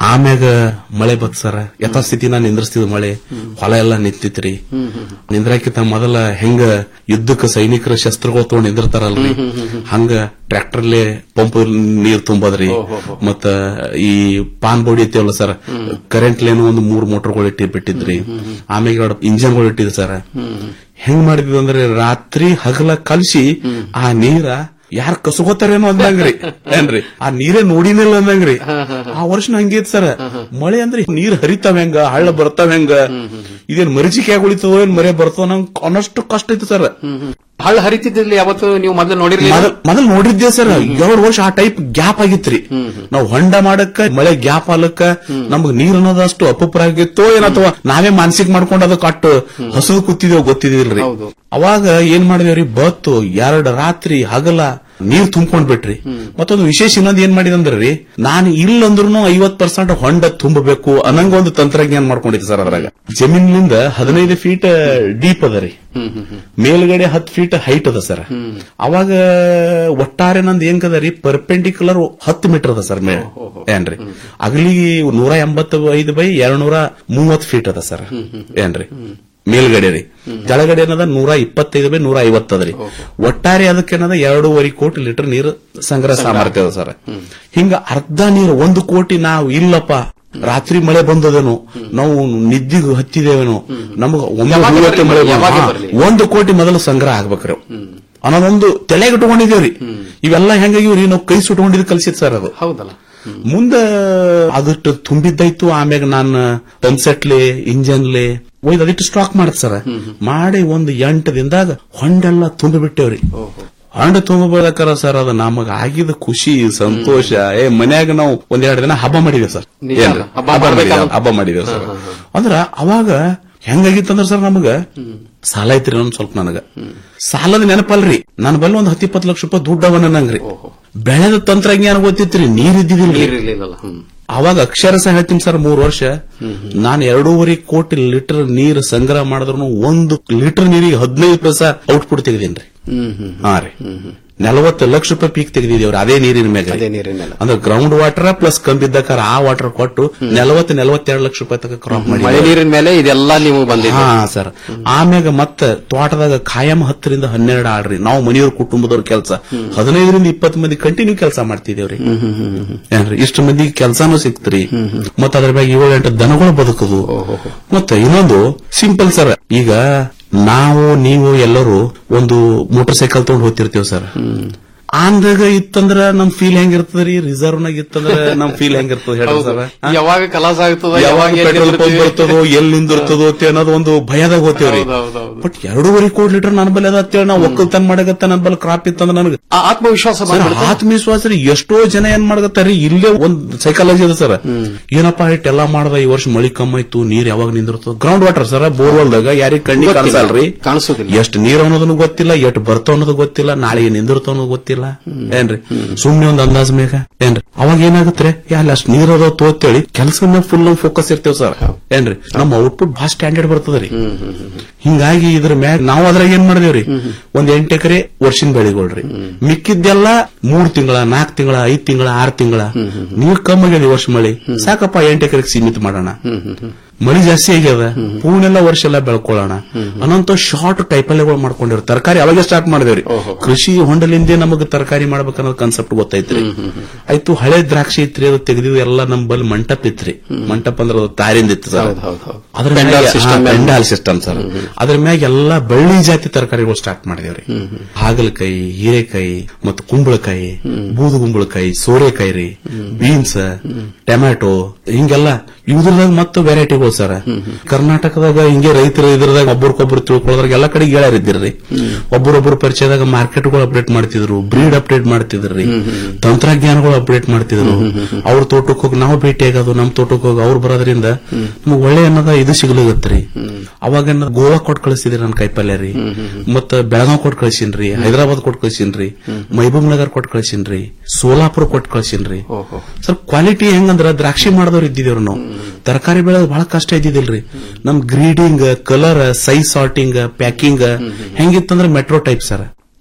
Speaker 22: ಆಮ್ಯಾಗ ಮಳೆ ಬತ್ ಸರ್ ಯಥಾಸ್ಥಿತಿನ ನಿಂದ್ರಿಸ್ತಿದ್ ಮಳೆ ಹೊಲ ಎಲ್ಲಾ ನಿಂತಿತ್ರಿ ನಿಂದ್ರಾಕಿತ ಮೊದಲ ಹೆಂಗ ಯುದ್ಧಕ್ಕ ಸೈನಿಕರ ಶಸ್ತ್ರಗಳು ತಗೊಂಡ್ ನಿಂದಿರ್ತಾರಲ್ರಿ ಹಂಗ ಟ್ರ್ಯಾಕ್ಟರ್ಲೆ ಪಂಪ್ ನೀರ್ ತುಂಬೋದ್ರಿ ಮತ್ತ ಈ ಪಾನ್ ಬೋಡಿ ಐತಿವಲ್ಲ ಸರ್ ಕರೆಂಟ್ ಲೇನು ಒಂದು ಮೂರ್ ಮೋಟರ್ಗಳು ಇಟ್ಟಿ ಬಿಟ್ಟಿದ್ರಿ ಆಮ್ಯಾಗ ಎರಡು ಇಂಜನ್ಗಳು ಇಟ್ಟಿದ್ ಸರ್ ಹೆಂಗ್ ಮಾಡಿದ್ವಿ ಅಂದ್ರೆ ರಾತ್ರಿ ಹಗಲ ಕಲ್ಸಿ ಆ ನೀರ ಯಾರ್ ಕಸಗೋತಾರೇನೋ ಅಂದಂಗ್ರಿ ಏನ್ರಿ ಆ ನೀರೇ ನೋಡಿನಿಲ್ಲ ಅಂದಂಗ್ರಿ ಆ ವರ್ಷ ಹಂಗಿತ್ ಸರ್ ಮಳೆ ಅಂದ್ರೆ ನೀರ್ ಹರಿತಾವ ಹೆಂಗ ಹಳ್ಳ ಬರ್ತಾವ ಹೆಂಗ ಇದೇನ್ ಮರಿಚಿಕೆ ಉಳಿತದೋ ಏನ್ ಮರೆ ಬರ್ತದೋ ನಂಗ್ ಅನ್ನಷ್ಟು ಕಷ್ಟ ಐತಿ ಸರ್
Speaker 14: ಹಳ್ಳ ಹರಿತಿದ್ದಿಲ್ಲ ಯಾವತ್ತು ನೀವು ಮೊದಲು ನೋಡಿರ್ಲಿಲ್ಲ
Speaker 22: ಮೊದಲ್ ಮೊದಲ್ ನೋಡಿದ್ದೆ ಸರ್ ಎರಡು ವರ್ಷ ಆ ಟೈಪ್ ಗ್ಯಾಪ್ ಆಗಿತ್ರಿ ನಾವು ಹೊಂಡ ಮಾಡಕ್ಕ ಮಳೆ ಗ್ಯಾಪ್ ಆಲಕ್ಕ ನಮಗ್ ನೀರ್ ಅನ್ನೋದಷ್ಟು ಅಪಪ್ರ ಆಗಿತ್ತೋ ಏನ್ ಅಥವಾ ನಾವೇ ಮಾನಸಿಕ ಮಾಡ್ಕೊಂಡು ಅದಕ್ಕೆ ಅಟ್ಟು ಹಸದು ಕೂತಿದೇವ್ ಗೊತ್ತಿದಿಲ್ರಿ ಅವಾಗ ಏನ್ ಮಾಡಿದೇವ್ರಿ ಬತ್ತು ಎರಡ್ ರಾತ್ರಿ ಹಗಲ ನೀರ್ ತುಂಬ್ಕೊಂಡ್ ಬಿಟ್ರಿ ಮತ್ತೊಂದು ವಿಶೇಷ ಇನ್ನೊಂದು ಏನ್ ಮಾಡಿದಂದ್ರಿ ನಾನು ಇಲ್ಲಂದ್ರೂ ಐವತ್ ಪರ್ಸೆಂಟ್ ಹೊಂಡ ತುಂಬಬೇಕು ಅನ್ನಂಗ ಒಂದು ತಂತ್ರಜ್ಞಾನ ಮಾಡ್ಕೊಂಡಿದ್ದೆ ಸರ್ ಅದ್ರಾಗ ಜಮೀನಿನಿಂದ ಹದಿನೈದು ಫೀಟ್ ಡೀಪ್ ಅದ ರೀ ಮೇಲ್ಗಡೆ ಹತ್ತು ಫೀಟ್ ಹೈಟ್ ಅದ ಸರ್ ಅವಾಗ ಒಟ್ಟಾರೆ ನಂದು ಹೆಂಗದ ರೀ ಪರ್ಪೆಂಡಿಕ್ಯುಲರ್ ಹತ್ತು ಮೀಟರ್ ಅದ ಸರ್ ಮೇ ಏನ್ರಿ ಅಗಲಿಗೆ ನೂರ ಎಂಬತ್ತು ಐದು ಬೈ ಎರಡ್ ನೂರ ಮೂವತ್ ಫೀಟ್ ಅದ ಸರ್ ಏನ್ರಿ ಮೇಲ್ಗಡೆ ರೀ ಕೆಳಗಡೆ ಏನದ ನೂರ ಇಪ್ಪತ್ತೈದು ಬೈ ನೂರ ಐವತ್ತದ ರೀ ಒಟ್ಟಾರೆ ಅದಕ್ಕೇನದ ಎರಡೂವರೆ ಕೋಟಿ ಲೀಟರ್ ನೀರು ಸಂಗ್ರಹ ಸಾಮರ್ಥ್ಯ ಅದ ಸರ್ ಹಿಂಗ ಅರ್ಧ ನೀರು ಒಂದು ಕೋಟಿ ನಾವು ಇಲ್ಲಪ್ಪ ರಾತ್ರಿ ಮಳೆ ಬಂದದೇನೋ ನಾವು ನಿದ್ದಿಗೆ ಹತ್ತಿದೇವೇನೋ ನಮಗ ಒಮ್ಮೆ
Speaker 14: ಯಾವಾಗ
Speaker 22: ಹೂವತ್ತೆ ಮಳೆ
Speaker 14: ಬರ್ಲಿ?
Speaker 22: ಬಂದು-
Speaker 14: ಯಾವಾಗ
Speaker 22: ಹಾ,
Speaker 14: ಬರ್ಲಿ?
Speaker 22: ಒಂದು ಕೋಟಿ ಮೊದಲು ಸಂಗ್ರಹ ಆಗ್ಬೇಕ್ರಿ ಅವು. ಅನ್ನೋದೊಂದು ತಲೆಗೆ ಇಟ್ಕೊಂಡಿದೇವ್ರಿ ಇವೆಲ್ಲ ಹೆಂಗಾಗಿವ್ರಿ ನಾವು ಕೈ ಸುಟ್ಕೊಂಡಿದ್ ಕಲ್ಸಿತ್ ಸರ್ ಅದು
Speaker 14: ಹೌದಲ್ಲ
Speaker 22: ಮುಂದ ಅದಟ್ಟು ತುಂಬಿದ್ದಾಯ್ತು ಆಮ್ಯಾಗ ನಾನು ಪಂಪ್ಸೆಟ್ಲೆ ಇಂಜನ್ಲೆ ಒಯ್ದು ಅದಿಟ್ಟು ಸ್ಟಾಕ್ ಮಾಡತ್ ಸರ್ ಮಾಡಿ ಒಂದು ಎಂಟು ದಿನದಾಗ ಹೊಂಡೆಲ್ಲ ತುಂಬಿ ಬಿಟ್ಟೇವ್ರಿ ಹೊಂಡ ತುಂಬಬೇಕಾರ ಸರ್ ಅದು ನಮಗ ಆಗಿದ ಖುಷಿ ಸಂತೋಷ ಏ ಮನ್ಯಾಗ ನಾವು ಒಂದೆರಡು ದಿನ ಹಬ್ಬ ಮಾಡಿದೇವ್ ಸರ್
Speaker 14: ನಿಜ
Speaker 22: ಏನ್ರಿ?
Speaker 14: ಅಲ್ಲ? ಹಬ್ಬ
Speaker 22: ಹಬ್ಬ ಮಾಡಿದೇವ್,
Speaker 14: ಮಾಡ್ಬೇಕಲ್ಲ?
Speaker 22: ಹಬ್ಬ ಮಾಡಿದೇವ್ ಸರ್ ಅಂದ್ರ ಅವಾಗ ಹೆಂಗಾಗಿತ್ತಂದ್ರ ಸರ್ ನಮಗ ಸಾಲ ಐತ್ರಿ ಒಂದ್ ಸ್ವಲ್ಪ ನನಗ ಸಾಲದ ನೆನಪಲ್ರಿ ನನ್ನ ಬಲ್ಲಿ ಒಂದ್ ಹತ್ತು ಇಪ್ಪತ್ತು ಲಕ್ಷ ರೂಪಾಯಿ ದುಡ್ಡವನ ನಂಗ್ರಿ ಬೆಳೆದ ತಂತ್ರಜ್ಞಾನ ಗೊತ್ತಿತ್ರಿ ನೀರ್ ಇದ್ದಿದಿಲ್ರಿ
Speaker 14: ನೀರಿರ್ಲಿಲ್ಲಲ್ಲ ಹ್ಮ್
Speaker 22: ಅವಾಗ ಅಕ್ಷರಸ ಹೇಳ್ತೀನಿ ಸರ್ ಮೂರ್ ವರ್ಷ ನಾನು ಎರಡೂವರೆ ಕೋಟಿ ಲೀಟರ್ ನೀರು ಸಂಗ್ರಹ ಮಾಡಿದ್ರು ಒಂದು ಲೀಟರ್ ನೀರಿಗೆ ಹದಿನೈದು ಪೈಸಾ ಔಟ್ಪುಟ್ ತೆಗೆದೇನ್ರಿ
Speaker 14: ಹ್ಮ್ ಹ್ಮ್
Speaker 22: ಹಾ ರೀ ನಲವತ್ತು ಲಕ್ಷ ರೂಪಾಯಿ ಪೀಕ್ ತೆಗೆದಿದ್ದೇವ್ರಿ ಅದೇ ನೀರಿನ ಮೇಲೆ
Speaker 14: ಅದೇ ನೀರಿನ ಮೇಲೆ.
Speaker 22: ಅಂದ್ರೆ ಗ್ರೌಂಡ್ ವಾಟರ್ ಪ್ಲಸ್ ಕಂಬಿದ್ದಕ್ಕಾರ ಆ ವಾಟರ್ ಕೊಟ್ಟು ನಲವತ್ತು ನಲವತ್ತೆರಡು ಲಕ್ಷ ರೂಪಾಯಿ ತನಕ ಕ್ರಾಪ್ ಮಾಡಿ
Speaker 14: ಮಳೆ ನೀರಿನ ಮೇಲೆ ಇದೆಲ್ಲ ನೀವು ಬಂದಿದ್ದೀರಿ
Speaker 22: ಹಾ ಸರ್ ಆಮ್ಯಾಗ ಮತ್ತ ತೋಟದಾಗ ಖಾಯಂ ಹತ್ತರಿಂದ ಹನ್ನೆರಡು ಆಡ್ರಿ ನಾವು ಮನೆಯವ್ರ ಕುಟುಂಬದವ್ರ ಕೆಲಸ ಹದಿನೈದರಿಂದ ಇಪ್ಪತ್ತು ಮಂದಿ ಕಂಟಿನ್ಯೂ ಕೆಲಸ ಮಾಡ್ತಿದ್ದೇವ್ರಿ ಏನ್ರಿ ಇಷ್ಟು ಮಂದಿ ಕೆಲಸನೂ ಸಿಕ್ತ್ರಿ ಮತ್ತ ಅದ್ರ ಮ್ಯಾಗ ಏಳು ಎಂಟು ದನಗಳು ಬದುಕುದು ಮತ್ತ ಇನ್ನೊಂದು ಸಿಂಪಲ್ ಸರ್ ಈಗ ನಾವು ನೀವು ಎಲ್ಲರೂ ಒಂದು ಮೋಟರ್ ಸೈಕಲ್ ತಗೊಂಡ್ ಹೋಗ್ತಿರ್ತೀವಿ ಸರ್ ಆಂದಾಗ ಇತ್ತಂದ್ರ ನಮ್ ಫೀಲ್ ಹೆಂಗಿರ್ತದ್ರಿ ರಿಸರ್ವ್ ನಾಗ ಇತ್ತಂದ್ರ ನಮ್ ಫೀಲ್ ಹೆಂಗಿರ್ತದ ಹೇಳಿ
Speaker 14: ಹೌದು.
Speaker 22: ಸರ್
Speaker 14: ಯಾವಾಗ ಕಲಾಸ ಆಗ್ತದ
Speaker 22: ಯಾವಾಗ
Speaker 14: ಎಲ್ಲಿ
Speaker 22: ಪೆಟ್ರೋಲ್ ಪಂಪ್
Speaker 14: ನಿಂದಿರ್ತೀವಿ?
Speaker 22: ಬರ್ತದೋ ಎಲ್ಲಿ ನಿಂದಿರ್ತದೋ ಅಂತ ಅನ್ನೋದು ಒಂದು ಭಯದಾಗ ಹೋಗ್ತೇವ್ರಿ
Speaker 14: ಹೌದು, ಹೌದು, ಹೌದು.
Speaker 22: ಬಟ್ ಎರಡೂವರೆ ಕೋಟಿ ಲೀಟರ್ ನನ್ನ ಬಲ್ಲಿ ಅದ ಅಂತೇಳಿ ನಾವು ಒಕ್ಕಲ್ತನ ಮಾಡಕತ್ತ ನನ್ನ ಬಲ್ಲಿ ಕ್ರಾಪ್ ಇತ್ತಂದ್ರ ನನಗೆ
Speaker 14: ಆ ಆತ್ಮವಿಶ್ವಾಸ ಬಂದ್ಬಿಡುತ್ತೆ.
Speaker 22: ಆತ್ಮವಿಶ್ವಾಸ ರೀ ಎಷ್ಟೋ ಜನ ಏನ್ ಮಾಡಕತ್ತಾರಿ ಇಲ್ಲೇ ಒಂದ್ ಸೈಕಾಲಜಿ ಅದ ಸರ್ ಏನಪ್ಪಾ ಇಟ್ ಎಲ್ಲಾ ಮಾಡ್ದ ಈ ವರ್ಷ ಮಳಿ ಕಮ್ಮಾಯ್ತು ನೀರ್ ಯಾವಾಗ ನಿಂದಿರ್ತದ ಗ್ರೌಂಡ್ ವಾಟರ್ ಸರ್ ಬೋರ್ವೆಲ್ದಾಗ ಯಾರಿಗ್ ಕಣ್ಣಿ
Speaker 14: ಗೊತ್ತಿಲ್ಲ.
Speaker 22: ಕಾಣಿಸಲ್ರಿ
Speaker 14: ಕಾಣಿಸೋದಿಲ್ಲ
Speaker 22: ಎಷ್ಟು ನೀರ್ ಅನ್ನೋದನ್ನು ಗೊತ್ತಿಲ್ಲ ಎಷ್ಟು ಬರ್ತಾವ ಅನ್ನೋದು ಗೊತ್ತಿಲ್ಲ ನಾಳೆ ನಿಂದಿರ್ತಾವ ಅನ್ನೋದು ಗೊತ್ತಿಲ್ಲ ಏನ್ರಿ ಸುಮ್ನೆ ಒಂದ್ ಅಂದಾಜ್ ಮೇಗ ಏನ್ರಿ ಅವಾಗ ಏನಾಗತ್ರಿ ಯಾಲ ಅಷ್ಟ್ ನೀರ್ ಅದಾವ ತೋತೇಳಿ ಕೆಲಸ ಮ್ಯಾಗ ಫುಲ್ ನಮ್ ಫೋಕಸ್ ಇರ್ತೇವ್ ಸರ್ ಏನ್ರಿ ನಮ್ಮ ಔಟ್ಪುಟ್ ಬಹಳ ಸ್ಟ್ಯಾಂಡರ್ಡ್ ಬರ್ತದ್ರಿ ಹಿಂಗಾಗಿ ಇದ್ರ ಮ್ಯಾಗ ನಾವ್ ಅದ್ರಾಗ ಏನ್ ಮಾಡಿದೇವ್ರಿ ಒಂದ್ ಎಂಟ್ ಎಕರೆ ವರ್ಷಿನ ಬೆಳಿಗೊಳ್ರಿ ಮಿಕ್ಕಿದ್ದೆಲ್ಲ ಮೂರ್ ತಿಂಗಳ ನಾಲ್ಕ್ ತಿಂಗಳ ಐದ್ ತಿಂಗಳ ಆರ್ ತಿಂಗಳ ನೀರ್ ಕಮ್ಮಿ ಆಗ್ಯದ ಈ ವರ್ಷ ಮಳಿ ಸಾಕಪ್ಪ ಎಂಟ್ ಎಕರೆಗೆ ಸೀಮಿತ ಮಾಡೋಣ ಮಳಿ ಜಾಸ್ತಿ ಆಗ್ಯದ ಹೂನೆಲ್ಲ ವರ್ಷ ಎಲ್ಲ ಬೆಳ್ಕೊಳ್ಳೋಣ ಅನ್ನಂತ ಶಾರ್ಟ್ ಟೈಪಲ್ಲೆಗಳು ಮಾಡ್ಕೊಂಡಿವ್ರಿ ತರಕಾರಿ ಅವಾಗೆ ಸ್ಟಾರ್ಟ್ ಮಾಡಿದೇವ್ರಿ ಕೃಷಿ ಹೊಂಡಲಿಂದೇ ನಮಗ್ ತರಕಾರಿ ಮಾಡ್ಬೇಕನ್ನೋ ಕಾನ್ಸೆಪ್ಟ್ ಗೊತ್ತೈತ್ರಿ ಆಯ್ತು ಹಳೆ ದ್ರಾಕ್ಷಿ ಇತ್ರಿ ಅದು ತೆಗೆದಿದ್ದು ಎಲ್ಲ ನಮ್ ಬಲ್ ಮಂಟಪ ಇತ್ರಿ ಮಂಟಪ ಅಂದ್ರೆ ಅದು ತಾರಿಂದ ಇತ್ತು ಸರ್ ಅದ್ರ
Speaker 14: Pendal system ಮ್ಯಾಗ.
Speaker 22: ಪೆಂಡಾಲ್ ಸಿಸ್ಟಮ್ ಸರ್ ಅದ್ರ ಮ್ಯಾಗ ಎಲ್ಲಾ ಬಳ್ಳಿ ಜಾತಿ ತರಕಾರಿಗಳು ಸ್ಟಾರ್ಟ್ ಮಾಡಿದೇವ್ರಿ ಹಾಗಲಕಾಯಿ ಹೀರೆಕಾಯಿ ಮತ್ತು ಕುಂಬಳಕಾಯಿ ಬೂದು ಕುಂಬಳಕಾಯಿ ಸೋರೆಕಾಯಿ ರೀ ಬೀನ್ಸ್ ಟೊಮ್ಯಾಟೊ ಹಿಂಗೆಲ್ಲ ಇದ್ರದಾಗ ಮತ್ತು ವೆರೈಟಿಗಳು ಸರ್ ಕರ್ನಾಟಕದಾಗ ಹಿಂಗೆ ರೈತರ ಇದ್ರದಾಗ ಒಬ್ಬರಿಗೊಬ್ರು ತಿಳ್ಕೊಳ್ಳೋದ್ರಾಗ ಎಲ್ಲಾ ಕಡೆ ಗೆಳೆಯರಿದ್ದಿರ್ರಿ ಒಬ್ಬರೊಬ್ಬರು ಪರಿಚಯದಾಗ ಮಾರ್ಕೆಟ್ಗಳು ಅಪ್ಡೇಟ್ ಮಾಡ್ತಿದ್ರು ಬ್ರೀಡ್ ಅಪ್ಡೇಟ್ ಮಾಡ್ತಿದ್ರಿ ತಂತ್ರಜ್ಞಾನಗಳು ಅಪ್ಡೇಟ್ ಮಾಡ್ತಿದ್ರು ಅವ್ರ ತೋಟಕ್ಕೆ ಹೋಗಿ ನಾವು ಭೇಟಿ ಆಗೋದು ನಮ್ ತೋಟಕ್ಕೆ ಹೋಗಿ ಅವ್ರು ಬರೋದ್ರಿಂದ ನಮ್ಗೆ ಒಳ್ಳೆ ಅನ್ನೋದ ಇದು ಸಿಗ್ಲಿಗತ್ರಿ ಅವಾಗ ಏನ್ ಗೋವಾ ಕೊಟ್ಟು ಕಳಿಸಿದ್ರಿ ನನ್ನ ಕೈಪಲ್ಯ ರೀ ಮತ್ತ ಬೆಳಗಾವ್ ಕೊಟ್ಟು ಕಳ್ಸಿನ್ರಿ ಹೈದರಾಬಾದ್ ಕೊಟ್ಟು ಕಳ್ಸಿನ್ರಿ ಮೈಬೂಬ್ ನಗರ್ ಕೊಟ್ಟು ಕಳ್ಸಿನ್ರಿ ಸೋಲಾಪುರ ಕೊಟ್ಟು ಕಳ್ಸಿನ್ರಿ ಸರ್ ಕ್ವಾಲಿಟಿ ಹೆಂಗಂದ್ರ ದ್ರಾಕ್ಷಿ ಮಾಡಿದವ್ರು ಇದ್ದಿದ್ದೇವ್ರಿ ನಾವು ತರಕಾರಿ ಬೆಳೆಯೋದು ಬಹಳ ಕಷ್ಟ ಇದ್ದಿದ್ದಿಲ್ರಿ ನಮ್ grading colour size sorting packing ಹೆಂಗಿತ್ತಂದ್ರೆ ಮೆಟ್ರೋ ಟೈಪ್ ಸರ್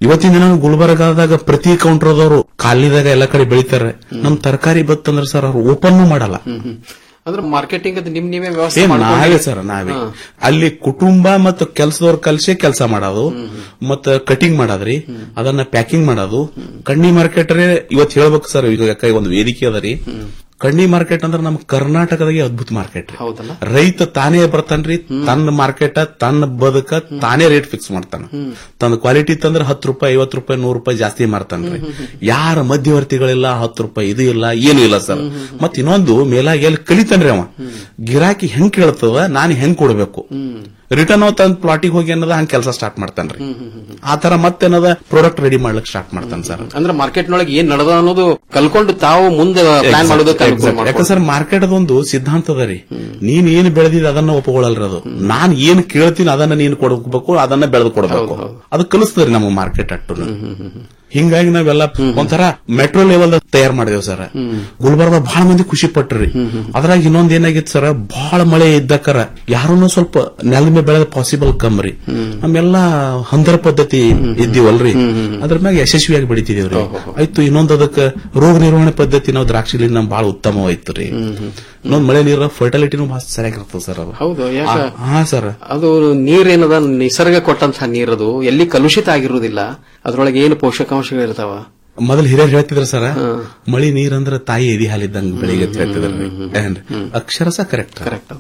Speaker 22: ಇವತ್ತಿನ ದಿನ ಗುಲ್ಬರ್ಗಾದಾಗ ಪ್ರತಿ ಕೌಂಟರ್ದವರು ಕಾಲಿದಾಗ ಎಲ್ಲ ಕಡೆ ಬೆಳಿತಾರೆ ನಮ್ ತರಕಾರಿ ಬತ್ತಂದ್ರೆ ಸರ್ ಅವ್ರು ಓಪನ್ ಮಾಡಲ್ಲ
Speaker 14: ಅಂದ್ರೆ ಮಾರ್ಕೆಟಿಂಗ್ ಅದು ನಿಮ್ ನೀವೇ ವ್ಯವಸ್ಥೆ
Speaker 22: ಏ,
Speaker 14: ಮಾಡ್ಕೊಂಡ್ರಿ?
Speaker 22: ನಾವೇ ಸರ್ ನಾವೇ
Speaker 14: ಹಾ.
Speaker 22: ಅಲ್ಲಿ ಕುಟುಂಬ ಮತ್ತು ಕೆಲಸದವ್ರ ಕಲ್ಸೆ ಕೆಲಸ ಮಾಡೋದು ಮತ್ತ ಕಟಿಂಗ್ ಮಾಡೋದ್ರಿ ಅದನ್ನ ಪ್ಯಾಕಿಂಗ್ ಮಾಡೋದು ಕಣ್ಣಿ ಮಾರ್ಕೆಟ್ ಇವತ್ತು ಹೇಳ್ಬೇಕು ಸರ್ ಈಗ ಯಾಕೆ ಒಂದು ವೇದಿಕೆ ಅದ ರೀ ಕಣ್ಣಿ ಮಾರ್ಕೆಟ್ ಅಂದ್ರೆ ನಮ್ಮ ಕರ್ನಾಟಕದಾಗೆ ಅದ್ಭುತ ಮಾರ್ಕೆಟ್ ರೀ
Speaker 14: ಹೌದಲ್ಲ
Speaker 22: ರೈತ ತಾನೇ ಬರ್ತಾನ್ರಿ ತನ್ನ ಮಾರ್ಕೆಟ್ ತನ್ನ ಬದುಕ ತಾನೇ ರೇಟ್ ಫಿಕ್ಸ್ ಮಾಡ್ತಾನ ತನ್ನ ಕ್ವಾಲಿಟಿ ತಂದ್ರೆ ಹತ್ತು ರೂಪಾಯಿ ಐವತ್ತು ರೂಪಾಯಿ ನೂರು ರೂಪಾಯಿ ಜಾಸ್ತಿ ಮಾರ್ತಾನ್ರಿ ಯಾರ ಮಧ್ಯವರ್ತಿಗಳಿಲ್ಲ ಹತ್ತು ರೂಪಾಯಿ ಇದು ಇಲ್ಲ ಏನು ಇಲ್ಲ ಸರ್ ಮತ್ ಇನ್ನೊಂದು ಮೇಲಾಗಿ ಎಲ್ಲಿ ಕಲಿತಾನ್ರಿ ಅವ ಗಿರಾಕಿ ಹೆಂಗ್ ಕೇಳ್ತದ ನಾನು ಹೆಂಗ್ ಕೊಡ್ಬೇಕು ರಿಟರ್ನ್ ತನ್ನ ಪ್ಲಾಟಿಗೆ ಹೋಗಿ ಅನ್ನೋದ ಹಂಗ್ ಕೆಲಸ ಸ್ಟಾರ್ಟ್ ಮಾಡ್ತಾನ್ರಿ ಆ ತರ ಮತ್ತೇನದ ಪ್ರಾಡಕ್ಟ್ ರೆಡಿ ಮಾಡ್ಲಿಕ್ಕೆ ಸ್ಟಾರ್ಟ್ ಮಾಡ್ತಾನೆ ಸರ್
Speaker 14: ಅಂದ್ರೆ ಮಾರ್ಕೆಟ್ ನೊಳಗೆ ಏನ್ ನಡೆದ ಅನ್ನೋದು ಕಲ್ಕೊಂಡು ತಾವು ಮುಂದೆ ಪ್ಲಾನ್ ಮಾಡೋದಕ್ಕೆ ಅನುಕೂಲ
Speaker 22: ಯಾಕೆ
Speaker 14: ಮಾಡ್ಕೊಳ್ಳಿ.
Speaker 22: ಸರ್ ಮಾರ್ಕೆಟ್ ಅದೊಂದು ಸಿದ್ಧಾಂತ ಅದ ರೀ ನೀನ್ ಏನ್ ಬೆಳೆದಿದ್ ಅದನ್ನ ಒಪ್ಕೊಳ್ಳಲ್ರಿ ಅದು ನಾನ್ ಏನ್ ಕೇಳ್ತೀನಿ ಅದನ್ನ ನೀನ್ ಕೊಡ್ಬೇಕು ಅದನ್ನ ಬೆಳೆದು ಕೊಡ್ಬೇಕು ಅದು ಕಲಿಸ್ತದ್ರಿ ನಮ್ಮ ಮಾರ್ಕೆಟ್ ಅಟ್ಟು ಹಿಂಗಾಗಿ ನಾವೆಲ್ಲ ಒಂಥರ ಮೆಟ್ರೋ ಲೆವೆಲ್ ತಯಾರು ಮಾಡಿದೇವ್ ಸರ್ ಗುಲ್ಬರ್ಗ ಬಹಳ ಮಂದಿ ಖುಷಿ ಪಟ್ರಿ ಅದ್ರಾಗ ಇನ್ನೊಂದ್ ಏನಾಗಿತ್ತು ಸರ್ ಬಹಳ ಮಳೆ ಇದ್ದಕ್ಕರ ಯಾರನ್ನೂ ಸ್ವಲ್ಪ ನೆಲದ ಮೇಲೆ ಬೆಳೆದ ಪಾಸಿಬಲ್ ಕಮ್ರಿ ನಮ್ಮೆಲ್ಲ ಹಂದರ ಪದ್ಧತಿ ಇದ್ದೀವಲ್ರಿ ಅದ್ರ ಮ್ಯಾಗ ಯಶಸ್ವಿಯಾಗಿ ಬೆಳಿತಿದೇವ್ರಿ ಆಯ್ತು ಇನ್ನೊಂದ್ ಅದಕ್ಕ ರೋಗ ನಿರ್ವಹಣೆ ಪದ್ಧತಿ ನಾವು ದ್ರಾಕ್ಷಿಲಿ ನಮ್ ಬಹಳ ಉತ್ತಮವಾಯ್ತು ರೀ ಇನ್ನೊಂದ್ ಮಳೆ ನೀರ ಫರ್ಟಿಲಿಟಿನೂ ಬಹಳ ಸರಿಯಾಗಿರ್ತದೆ ಸರ್ ಅದು
Speaker 14: ಹೌದು ಯಾಕ
Speaker 22: ಆ- ಹಾ ಸರ್
Speaker 14: ಅದು ನೀರೇನದ ನಿಸರ್ಗ ಕೊಟ್ಟಂತಹ ನೀರದು ಎಲ್ಲಿ ಕಲುಷಿತ ಆಗಿರುವುದಿಲ್ಲ ಅದ್ರೊಳಗೆ ಏನು ಪೋಷಕಾಂಶಗಳು ಇರ್ತಾವ
Speaker 22: ಮೊದಲು ಹಿರಿಯರು ಹೇಳ್ತಿದ್ರ ಸರ್ ಮಳಿ ನೀರಂದ್ರ ತಾಯಿ ಎದಿ ಹಾಲಿದ್ದಂಗ ಬೆಳಿಗ್ಗೆ ಅಂತ ಹೇಳ್ತಿದ್ರಿ ಏನ್ರಿ ಅಕ್ಷರಸ ಕರೆಕ್ಟ್
Speaker 14: ಕರೆಕ್ಟ್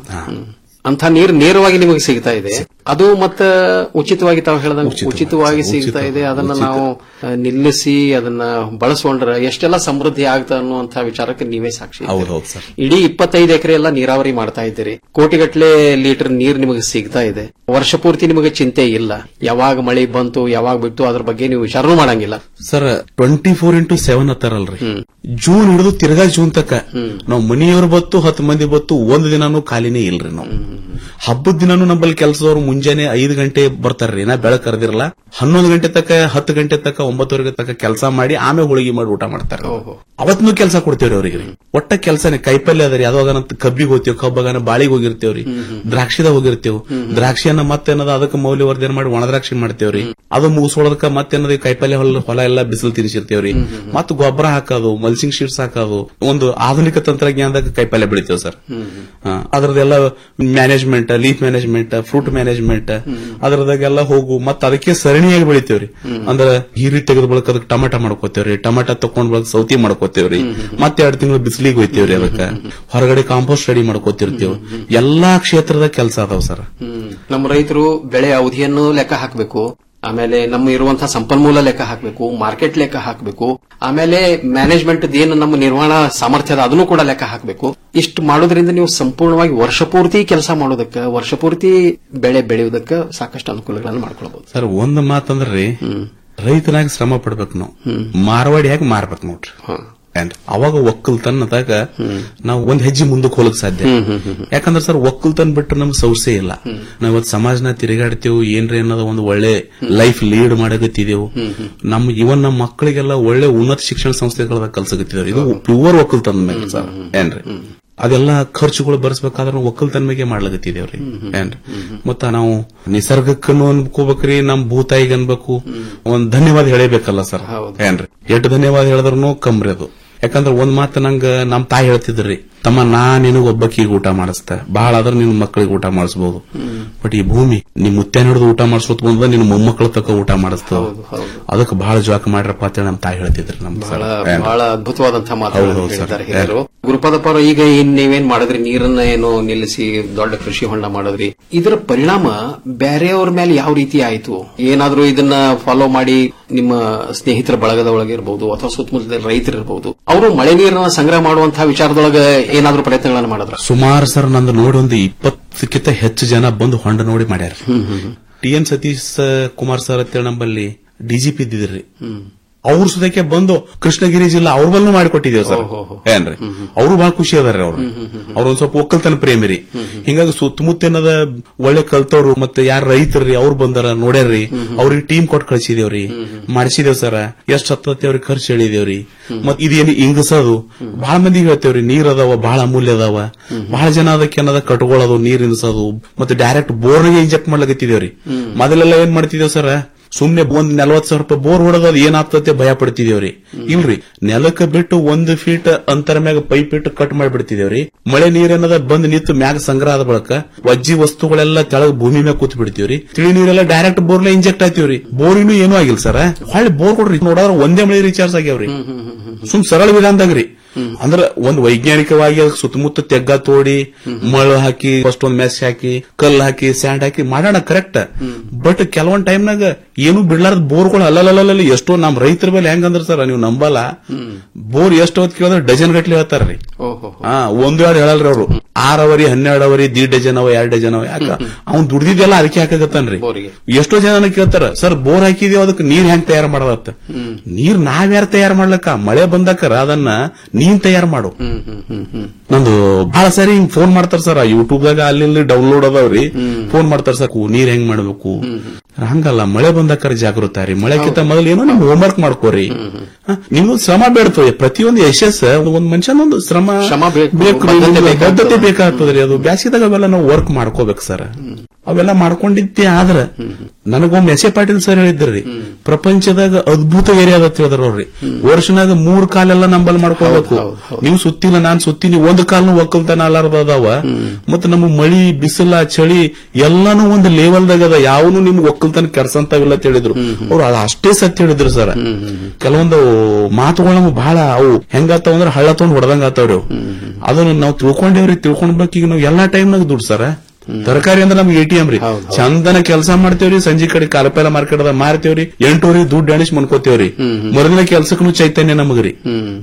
Speaker 14: ಅಂತ ನೀರು ನೇರವಾಗಿ ನಿಮಗೆ ಸಿಗ್ತಾ ಇದೆ ಅದು ಮತ್ತ ಉಚಿತವಾಗಿ ತಾವು ಹೇಳ್ದಂಗೆ ಉಚಿತವಾಗಿ ಸಿಗ್ತಾ ಇದೆ ಅದನ್ನ ನಾವು ಆ, ನಿಲ್ಲಿಸಿ ಅದನ್ನ ಬಳಸ್ಕೊಂಡ್ರೆ ಎಷ್ಟೆಲ್ಲ ಸಮೃದ್ಧಿ ಆಗ್ತಾ ಅನ್ನುವಂತ ವಿಚಾರಕ್ಕೆ ನೀವೇ ಸಾಕ್ಷಿ ಇದ್ದೀರಿ.
Speaker 22: ಹೌದೌದು ಸರ್
Speaker 14: ಇಡೀ ಇಪ್ಪತ್ತೈದು ಎಕರೆ ಎಲ್ಲ ನೀರಾವರಿ ಮಾಡ್ತಾ ಇದ್ದೀರಿ ಕೋಟಿಗಟ್ಲೆ ಲೀಟರ್ ನೀರ್ ನಿಮಗೆ ಸಿಗ್ತಾ ಇದೆ ವರ್ಷ ಪೂರ್ತಿ ನಿಮಗೆ ಚಿಂತೆ ಇಲ್ಲ ಯಾವಾಗ ಮಳೆ ಬಂತು ಯಾವಾಗ ಬಿಟ್ಟು ಅದ್ರ ಬಗ್ಗೆ ನೀವು ವಿಚಾರನೂ ಮಾಡಂಗಿಲ್ಲ
Speaker 22: sir twenty four into seven ಹತ್ತಾರಲ್ರಿ ಜೂನ್ ಹಿಡಿದು ತಿರ್ಗಾ ಜೂನ್ ತಕ ನಾವು ಮನಿಯವ್ರು ಬತ್ತು ಹತ್ತು ಮಂದಿ ಬತ್ತು ಒಂದ್ ದಿನಾನು ಖಾಲಿನೇ ಇಲ್ರಿ ನಾವು ಹಬ್ಬದ ದಿನಾನು ನಮ್ಮಲ್ಲಿ ಕೆಲಸದವ್ರು ಮುಂಜಾನೆ ಐದು ಗಂಟೆ ಬರ್ತಾರ್ರಿ ನಾ ಬೆಳಕ್ ಕರೆದಿರಲ್ಲ ಹನ್ನೊಂದು ಗಂಟೆ ತಕ ಹತ್ತು ಗಂಟೆ ತಕ ಒಂಬತ್ತುವರೆಗೆ ತಕ ಕೆಲಸ ಮಾಡಿ ಆಮೇಲೆ ಹೋಳಿಗೆ ಮಾಡಿ ಊಟ ಮಾಡ್ತಾರೆ ಅವತ್ನು ಕೆಲಸ ಕೊಡ್ತೇವ್ರಿ ಅವ್ರಿಗೆ ಒಟ್ಟ ಕೆಲಸನೇ ಕೈಪಲ್ಯ ಅದರಿ ಯಾವಾಗ ಕಬ್ಬಿಗೆ ಹೋಗ್ತೇವ್ ಕಬ್ಬಾಗನ ಬಾಳಿಗೆ ಹೋಗಿರ್ತೇವ್ರಿ ದ್ರಾಕ್ಷಿದಾಗ ಹೋಗಿರ್ತೇವ್ ದ್ರಾಕ್ಷಿಯನ್ನ ಮತ್ತೇನದ ಅದಕ್ಕೆ ಮೌಲ್ಯವರ್ಧನೆ ಮಾಡಿ ಒಣ ದ್ರಾಕ್ಷಿ ಮಾಡ್ತೇವ್ರಿ ಅದು ಮುಗಿಸೋಳದಕ್ಕ ಮತ್ತೇನದ ಕೈಪಲ್ಯ ಹೊಲ ಹೊಲ ಎಲ್ಲ ಬಿಸಿಲು ತಿನ್ಸಿರ್ತೇವ್ರಿ ಮತ್ತ ಗೊಬ್ಬರ ಹಾಕೋದು ಮಲ್ಸಿಂಗ್ ಶೀಟ್ಸ್ ಹಾಕೋದು ಒಂದು ಆಧುನಿಕ ತಂತ್ರಜ್ಞಾನದಾಗ ಕೈಪಲ್ಯ ಬೆಳಿತೇವ್ ಸರ್ ಅದ್ರದ್ದೆಲ್ಲ management leaf management fruit management ಅದ್ರದಾಗೆಲ್ಲ ಹೋಗು ಮತ್ತ ಅದಕ್ಕೆ ಸರಣಿಯಾಗಿ ಬೆಳಿತೇವ್ರಿ ಅಂದ್ರ ಹೀರಿ ತೆಗೆದ ಬಳಕ ಅದಕ್ಕೆ ಟಮಾಟ ಮಾಡ್ಕೋತೇವ್ರಿ ಟಮಾಟ ತಕೊಂಡ್ ಬಳಕ ಸೌತಿ ಮಾಡ್ಕೋತೇವ್ರಿ ಮತ್ತೆ ಎರಡು ತಿಂಗಳು ಬಿಸಿಲಿಗೆ ಹೋಯ್ತೇವ್ರಿ ಅದಕ್ಕ ಹೊರಗಡೆ ಕಾಂಪೋಸ್ಟ್ ರೆಡಿ ಮಾಡ್ಕೋತಿರ್ತೇವ್ ಎಲ್ಲಾ ಕ್ಷೇತ್ರದ ಕೆಲಸ ಅದಾವ ಸರ್
Speaker 14: ನಮ್ಮ ರೈತರು ಬೆಳೆ ಅವಧಿಯನ್ನು ಲೆಕ್ಕ ಹಾಕಬೇಕು ಆಮೇಲೆ ನಮ್ಮ ಇರುವಂತಹ ಸಂಪನ್ಮೂಲ ಲೆಕ್ಕ ಹಾಕಬೇಕು ಮಾರ್ಕೆಟ್ ಲೆಕ್ಕ ಹಾಕಬೇಕು ಆಮೇಲೆ ಮ್ಯಾನೇಜ್ಮೆಂಟ್ ಏನು ನಮ್ಮ ನಿರ್ವಹಣಾ ಸಾಮರ್ಥ್ಯ ಅದ ಅದನ್ನು ಕೂಡ ಲೆಕ್ಕ ಹಾಕಬೇಕು ಇಷ್ಟು ಮಾಡೋದ್ರಿಂದ ನೀವು ಸಂಪೂರ್ಣವಾಗಿ ವರ್ಷ ಪೂರ್ತಿ ಕೆಲಸ ಮಾಡೋದಕ್ಕೆ ವರ್ಷ ಪೂರ್ತಿ ಬೆಳೆ ಬೆಳೆಯುವುದಕ್ಕೆ ಸಾಕಷ್ಟು ಅನುಕೂಲಗಳನ್ನು ಮಾಡ್ಕೊಳ್ಬಹುದು
Speaker 22: ಸರ್ ಒಂದ್ ಮಾತಂದ್ರಿ ರೈತನಾಗಿ ಶ್ರಮ ಪಡ್ಬೇಕು ನಾವು ಮಾರವಾಡಿಯಾಗಿ ಮಾರ್ಬೇಕು ನೋಡ್ರಿ ಏನ್ರಿ ಅವಾಗ ಒಕ್ಕಲ್ತನದಾಗ ನಾವು ಒಂದ್ ಹೆಜ್ಜೆ ಮುಂದಕ್ಕೆ ಹೋಗಕ್ ಸಾಧ್ಯ ಯಾಕಂದ್ರೆ ಸರ್ ಒಕ್ಕಲ್ತನ ಬಿಟ್ರೆ ನಮ್ಗೆ ಸೌಸೆ ಇಲ್ಲ ನಾವ್ ಇವತ್ತು ಸಮಾಜನ ತಿರುಗಾಡ್ತೇವು ಏನ್ರಿ ಅನ್ನೋದು ಒಂದು ಒಳ್ಳೆ ಲೈಫ್ ಲೀಡ್ ಮಾಡಕತ್ತಿದೆವು ನಮ್ ಇವನ್ ನಮ್ಮ ಮಕ್ಕಳಿಗೆಲ್ಲ ಒಳ್ಳೆ ಉನ್ನತ ಶಿಕ್ಷಣ ಸಂಸ್ಥೆಗಳದಾಗ ಕಲ್ಸಕತ್ತಿದ್ದೇವೆ ಇದು ಪ್ಯೂರ್ ಒಕ್ಕಲ್ತನ ಮೇಲೆ ಸರ್ ಏನ್ರಿ ಅದೆಲ್ಲ ಖರ್ಚುಗಳು ಭರಿಸಬೇಕಾದ್ರೆ ನಾವು ಒಕ್ಕಲ್ತನ ಮೇಲೆ ಮಾಡ್ಲಕತ್ತಿದೇವ್ರಿ ಏನ್ರಿ ಮತ್ತ ನಾವು ನಿಸರ್ಗಕ್ಕನ್ನು ಅನ್ಕೋಬೇಕ್ರಿ ನಮ್ ಭೂತಾಯಿಗೆ ಅನ್ಬೇಕು ಒಂದ್ ಧನ್ಯವಾದ ಹೇಳಬೇಕಲ್ಲ ಸರ್ ಏನ್ರಿ ಎಷ್ಟು ಧನ್ಯವಾದ ಹೇಳಿದ್ರು ಕಮ್ರಿ ಅದು ಯಾಕಂದ್ರೆ ಒಂದ್ ಮಾತು ನಂಗ ನಮ್ ತಾಯಿ ಹೇಳ್ತಿದ್ರಿ ತಮ್ಮ ನಾ ನಿನಗ ಒಬ್ಬಕ್ಕಿಗೆ ಊಟ ಮಾಡಿಸ್ತೆ ಬಹಳ ಆದ್ರೆ ನಿನ್ ಮಕ್ಕಳಿಗೆ ಊಟ ಮಾಡಿಸಬಹುದು ಬಟ್ ಈ ಭೂಮಿ ನಿಮ್ ಮುತ್ಯ ಹಿಡಿದು ಊಟ ಮಾಡಿಸೋತ್ ಬಂದ ನಿನ್ ಮೊಮ್ಮಕ್ಕಳ ತಕ್ಕ ಊಟ ಮಾಡಿಸ್ತದ ಅದಕ್ಕೆ ಬಹಳ ಜ್ವಾಕ ಮಾಡ್ರಪ್ಪ ಅಂತೇಳಿ ನಮ್ ತಾಯಿ ಹೇಳ್ತಿದ್ರಿ ನಮ್
Speaker 14: ಬಹಳ
Speaker 22: ಏನ್ರಿ?
Speaker 14: ಬಹಳ ಅದ್ಭುತವಾದಂತಹ
Speaker 22: ಹೌದು,
Speaker 14: ಮಾತುಗಳನ್ನು
Speaker 22: ಹೌದು,
Speaker 14: ಹೇಳಿದ್ದಾರೆ
Speaker 22: ಸರ್.
Speaker 14: ಹಿರಿಯರು ಗುರುಪಾದಪ್ಪ ಅವರು ಈಗ ಇನ್ ನೀವೇನ್ ಮಾಡಿದ್ರಿ ನೀರನ್ನ ಏನು ನಿಲ್ಲಿಸಿ ದೊಡ್ಡ ಕೃಷಿ ಹೊಂಡ ಮಾಡಿದ್ರಿ ಇದರ ಪರಿಣಾಮ ಬೇರೆಯವ್ರ ಮೇಲೆ ಯಾವ ರೀತಿ ಆಯ್ತು ಏನಾದ್ರೂ ಇದನ್ನ ಫಾಲೋ ಮಾಡಿ ನಿಮ್ಮ ಸ್ನೇಹಿತರ ಬಳಗದ ಒಳಗೆ ಇರಬಹುದು ಅಥವಾ ಸುತ್ತಮುತ್ತಲ ರೈತರು ಇರಬಹುದು ಅವರು ಮಳೆ ನೀರನ್ನ ಸಂಗ್ರಹ ಮಾಡುವಂತಹ ವಿಚಾರದೊಳಗೆ ಏನಾದ್ರೂ ಪ್ರಯತ್ನಗಳನ್ನು ಮಾಡಿದ್ರ
Speaker 22: ಸುಮಾರು ಸರ್ ನಂದು ನೋಡಿ ಒಂದು ಇಪ್ಪತ್ತಕ್ಕಿಂತ ಹೆಚ್ಚು ಜನ ಬಂದು ಹೊಂಡ ನೋಡಿ ಮಾಡ್ಯಾರ T N Satish Kumar sir ಅಂತೇಳಿ ನಮ್ಮಲ್ಲಿ ಡಿಜಿಪಿ ಇದ್ದಿದ್ರಿ ಅವ್ರ ಸುದಕ್ಕೆ ಬಂದು ಕೃಷ್ಣಗಿರಿ ಜಿಲ್ಲಾ ಅವ್ರ ಬಲ್ಲೂ ಮಾಡಿಕೊಟ್ಟಿದ್ದೇವೆ ಸರ್ ಏನ್ರಿ ಅವರು ಬಹಳ ಖುಷಿ ಅದಾರ ಅವ್ರು ಅವ್ರೊಂದ್ ಸ್ವಲ್ಪ ಒಕ್ಕಲ್ತನ ಪ್ರೇಮಿ ರೀ ಹಿಂಗಾಗಿ ಸುತ್ತಮುತ್ತೇನದ ಒಳ್ಳೆ ಕಲ್ತವ್ರು ಮತ್ತೆ ಯಾರ ರೈತರ್ರಿ ಅವ್ರು ಬಂದಾರ ನೋಡ್ಯಾರ್ರಿ ಅವ್ರಿಗೆ ಟೀಮ್ ಕೊಟ್ಟು ಕಳ್ಸಿದೇವ್ರಿ ಮಾಡಿಸಿದೇವ್ ಸರ್ ಎಷ್ಟ್ ಹತ್ತತ್ತಿ ಅವ್ರಿಗೆ ಖರ್ಚು ಹೇಳಿದೇವ್ರಿ ಮತ್ ಇದೇನು ಇಂಗಸದು ಬಹಳ ಮಂದಿ ಹೇಳ್ತೇವ್ರಿ ನೀರ್ ಅದಾವ ಬಹಳ ಅಮೂಲ್ಯ ಅದಾವ ಬಹಳ ಜನ ಅದಕ್ಕೆ ಏನದ ಕಟ್ಕೊಳ್ಳೋದು ನೀರ್ ಇನ್ಸೋದು ಮತ್ತೆ ಡೈರೆಕ್ಟ್ ಬೋರ್ನಿಗೆ ಇಂಜೆಕ್ಟ್ ಮಾಡ್ಲಕತ್ತಿದೇವ್ರಿ ಮೊದಲೆಲ್ಲ ಏನ್ ಮಾಡ್ತಿದೇವ್ ಸರ್ ಸುಮ್ನೆ ಒಂದ್ ನಲ್ವತ್ ಸಾವಿರ ರೂಪಾಯಿ ಬೋರ್ ಹೊಡೆದ ಅದ್ ಏನಾಗ್ತತೆ ಭಯ ಪಡ್ತಿದೇವ್ರಿ ಇಲ್ರಿ ನೆಲಕ್ಕೆ ಬಿಟ್ಟು ಒಂದು ಫೀಟ್ ಅಂತರ ಮ್ಯಾಗ ಪೈಪ್ ಇಟ್ಟು ಕಟ್ ಮಾಡಿಬಿಡ್ತಿದೇವ್ರಿ ಮಳೆ ನೀರೇನದ ಬಂದ್ ನಿಂತು ಮ್ಯಾಗ ಸಂಗ್ರಹ ಆದ ಬಳಕ ವಜ್ಜಿ ವಸ್ತುಗಳೆಲ್ಲ ತೆಳಗ್ ಭೂಮಿ ಮ್ಯಾಗ ಕೂತ್ ಬಿಡ್ತೀವ್ರಿ ತಿಳಿ ನೀರೆಲ್ಲ ಡೈರೆಕ್ಟ್ ಬೋರ್ಲೆ ಇಂಜೆಕ್ಟ್ ಆಯ್ತೀವ್ರಿ ಬೋರಿನೂ ಏನೂ ಆಗಿಲ್ಲ ಸರ್ ಹೊಳ್ಳಿ ಬೋರ್ ಕೊಡ್ರಿ ನೋಡೋದ್ರ ಒಂದೇ ಮಳೆ ರೀಚಾರ್ಜ್ ಆಗ್ಯಾವ್ರಿ ಸುಮ್ ಸರಳ ವಿಧಾನದಾಗ್ರಿ ಅಂದ್ರ ಒಂದ್ ವೈಜ್ಞಾನಿಕವಾಗಿ ಅದಕ್ಕೆ ಸುತ್ತಮುತ್ತ ತೆಗ್ಗ ತೋಡಿ ಮಳ್ಳು ಹಾಕಿ ಫಸ್ಟ್ ಒಂದ್ ಮೆಸ್ ಹಾಕಿ ಕಲ್ಲು ಹಾಕಿ ಸ್ಯಾಂಡ್ ಹಾಕಿ ಮಾಡೋಣ ಕರೆಕ್ಟ್ ಬಟ್ ಕೆಲವೊಂದ್ ಟೈಮ್ನಾಗ ಏನು ಬಿಡ್ಲಾರ್ದ ಬೋರ್ಗಳು ಅಲ್ಲಲ್ಲ ಎಷ್ಟೋ ನಮ್ ರೈತರ ಮೇಲೆ ಹೆಂಗಂದ್ರ ಸರ್ ನೀವು ನಂಬಲ್ಲ ಬೋರ್ ಎಷ್ಟು ಹೊತ್ತು ಕೇಳಿದ್ರೆ ಡಜನ್ ಗಟ್ಲೆ ಹೇಳ್ತಾರ್ರಿ ಹಾ ಒಂದ್ ಎರಡು ಹೇಳಲ್ರಿ ಅವ್ರು ಆರ್ ಅವರಿ ಹನ್ನೆರಡು ಅವರಿ ದಿ ಡಜನ್ ಅವ ಎರಡ್ ಡಜನ್ ಅವ ಯಾಕ ಅವ್ನ್ ದುಡ್ದಿದ್ದೆಲ್ಲ ಅದಕ್ಕೆ ಹಾಕಾಗತ್ತಾನ್ರಿ ಎಷ್ಟೋ ಜನ ಕೇಳ್ತಾರ ಸರ್ ಬೋರ್ ಹಾಕಿದೀವಿ ಅದಕ್ಕೆ ನೀರ್ ಹೆಂಗ್ ತಯಾರು ಮಾಡದತ್ತ ನೀರ್ ನಾವ್ಯಾರ ತಯಾರು ಮಾಡ್ಲಕ್ಕ ಮಳೆ ಬಂದಕ್ಕರ ಅದನ್ನ ನೀನ್ ತಯಾರು ಮಾಡು ನಂದು ಬಹಳ ಸಾರಿ ಹಿಂಗ್ ಫೋನ್ ಮಾಡ್ತಾರ ಸರ್ ಯೂಟ್ಯೂಬ್ ದಾಗ ಅಲ್ಲಿ ಇಲ್ಲಿ ಡೌನ್ಲೋಡ್ ಅದಾವ್ರಿ ಫೋನ್ ಮಾಡ್ತಾರ ಸರ್ ನೀರ್ ಹೆಂಗ್ ಮಾಡ್ಬೇಕು ಹಂಗಲ್ಲ ಮಳೆ ಬಂದಕ್ಕರ ಜಾಗೃತ ರೀ ಮಳೆಕ್ಕಿಂತ ಮೊದಲು ಏನೋ ನಿಮ್ ಹೋಮ್ವರ್ಕ್ ಮಾಡ್ಕೋರಿ ಹ, ನಿಮ್ಗೂ ಶ್ರಮ ಬೇಡ್ತವೆ ಪ್ರತಿಯೊಂದು ಯಶಸ್ ಒಂದ್ ಮನುಷ್ಯನೊಂದು ಶ್ರಮ
Speaker 14: ಶ್ರಮ ಬೇಕು,
Speaker 22: ಬೇಕು
Speaker 14: ಬದ್ಧತೆ ಬೇಕಾಗ್ತದೆ.
Speaker 22: ಬದ್ಧತೆ ಬೇಕಾಗ್ತದ್ರಿ ಅದು ಬ್ಯಾಸಿದಾಗ ಅವೆಲ್ಲ ನಾವು ವರ್ಕ್ ಮಾಡ್ಕೋಬೇಕು ಸರ್ ಅವೆಲ್ಲ ಮಾಡ್ಕೊಂಡಿದ್ದೆ ಆದ್ರ ನನಗೊಮ್ಮೆ ಎಸ್ ಎ ಪಾಟೀಲ್ ಸರ್ ಹೇಳಿದ್ರಿ ಪ್ರಪಂಚದಾಗ ಅದ್ಭುತ ಏರಿಯಾ ಅದ ತಿಳಿದ್ರ ಅವ್ರಿ ವರ್ಷನಾಗ ಮೂರ್ ಕಾಲೆಲ್ಲ ನಂಬಲ್ ಮಾಡ್ಕೋಬೇಕು ನೀವು ಸುತ್ತಿಲ್ಲ ನಾನ್ ಸುತ್ತೀನಿ ಒಂದ್ ಕಾಲ್ನು ಒಕ್ಕಲ್ತನ ಅಲ್ಲಾರ್ದ ಅದಾವ ಮತ್ತ ನಮ್ಮ ಮಳಿ ಬಿಸಿಲ ಚಳಿ ಎಲ್ಲಾನು ಒಂದ್ ಲೆವೆಲ್ದಾಗ ಅದ ಯಾವನು ನಿಮ್ಗೆ ಒಕ್ಕಲ್ತನ ಕೆಡ್ಸಂತಾವಿಲ್ಲ ಅಂತ ಹೇಳಿದ್ರು ಅವ್ರು ಅದ್ ಅಷ್ಟೇ ಸತ್ಯ ಹೇಳಿದ್ರು ಸರ್ ಕೆಲವೊಂದು ಮಾತುಗಳು ನಮ್ಗೆ ಬಹಳ ಅವು ಹೆಂಗಾತಾವ ಅಂದ್ರೆ ಹಳ್ಳ ತಗೊಂಡ್ ಹೊಡೆದಂಗ ಆತಾವ್ರಿ ಅವು ಅದನ್ನ ನಾವು ತಿಳ್ಕೊಂಡೇವ್ರಿ ತಿಳ್ಕೊಂಡ್ಬೇಕು ಈಗ ನಾವು ಎಲ್ಲಾ ಟೈಮ್ನಾಗ ದುಡ್ಡು ಸರ ತರಕಾರಿ ಅಂದ್ರೆ ನಮ್ಗೆ ಎಟಿಎಂ ರೀ ಚಂದನ ಕೆಲಸ ಮಾಡ್ತೇವ್ರಿ ಸಂಜೆ ಕಡೆ ಕಾಲಪೇಲ ಮಾರ್ಕೆಟ್ ಅದ ಮಾರ್ತೇವ್ರಿ ಎಂಟೂರಿ ದುಡ್ಡು ಎಣಿಸ್ ಮನ್ಕೋತೇವ್ರಿ ಮೊದಲನೇ ಕೆಲ್ಸಕ್ಕೂ ಚೈತನ್ಯ ನಮಗ್ರಿ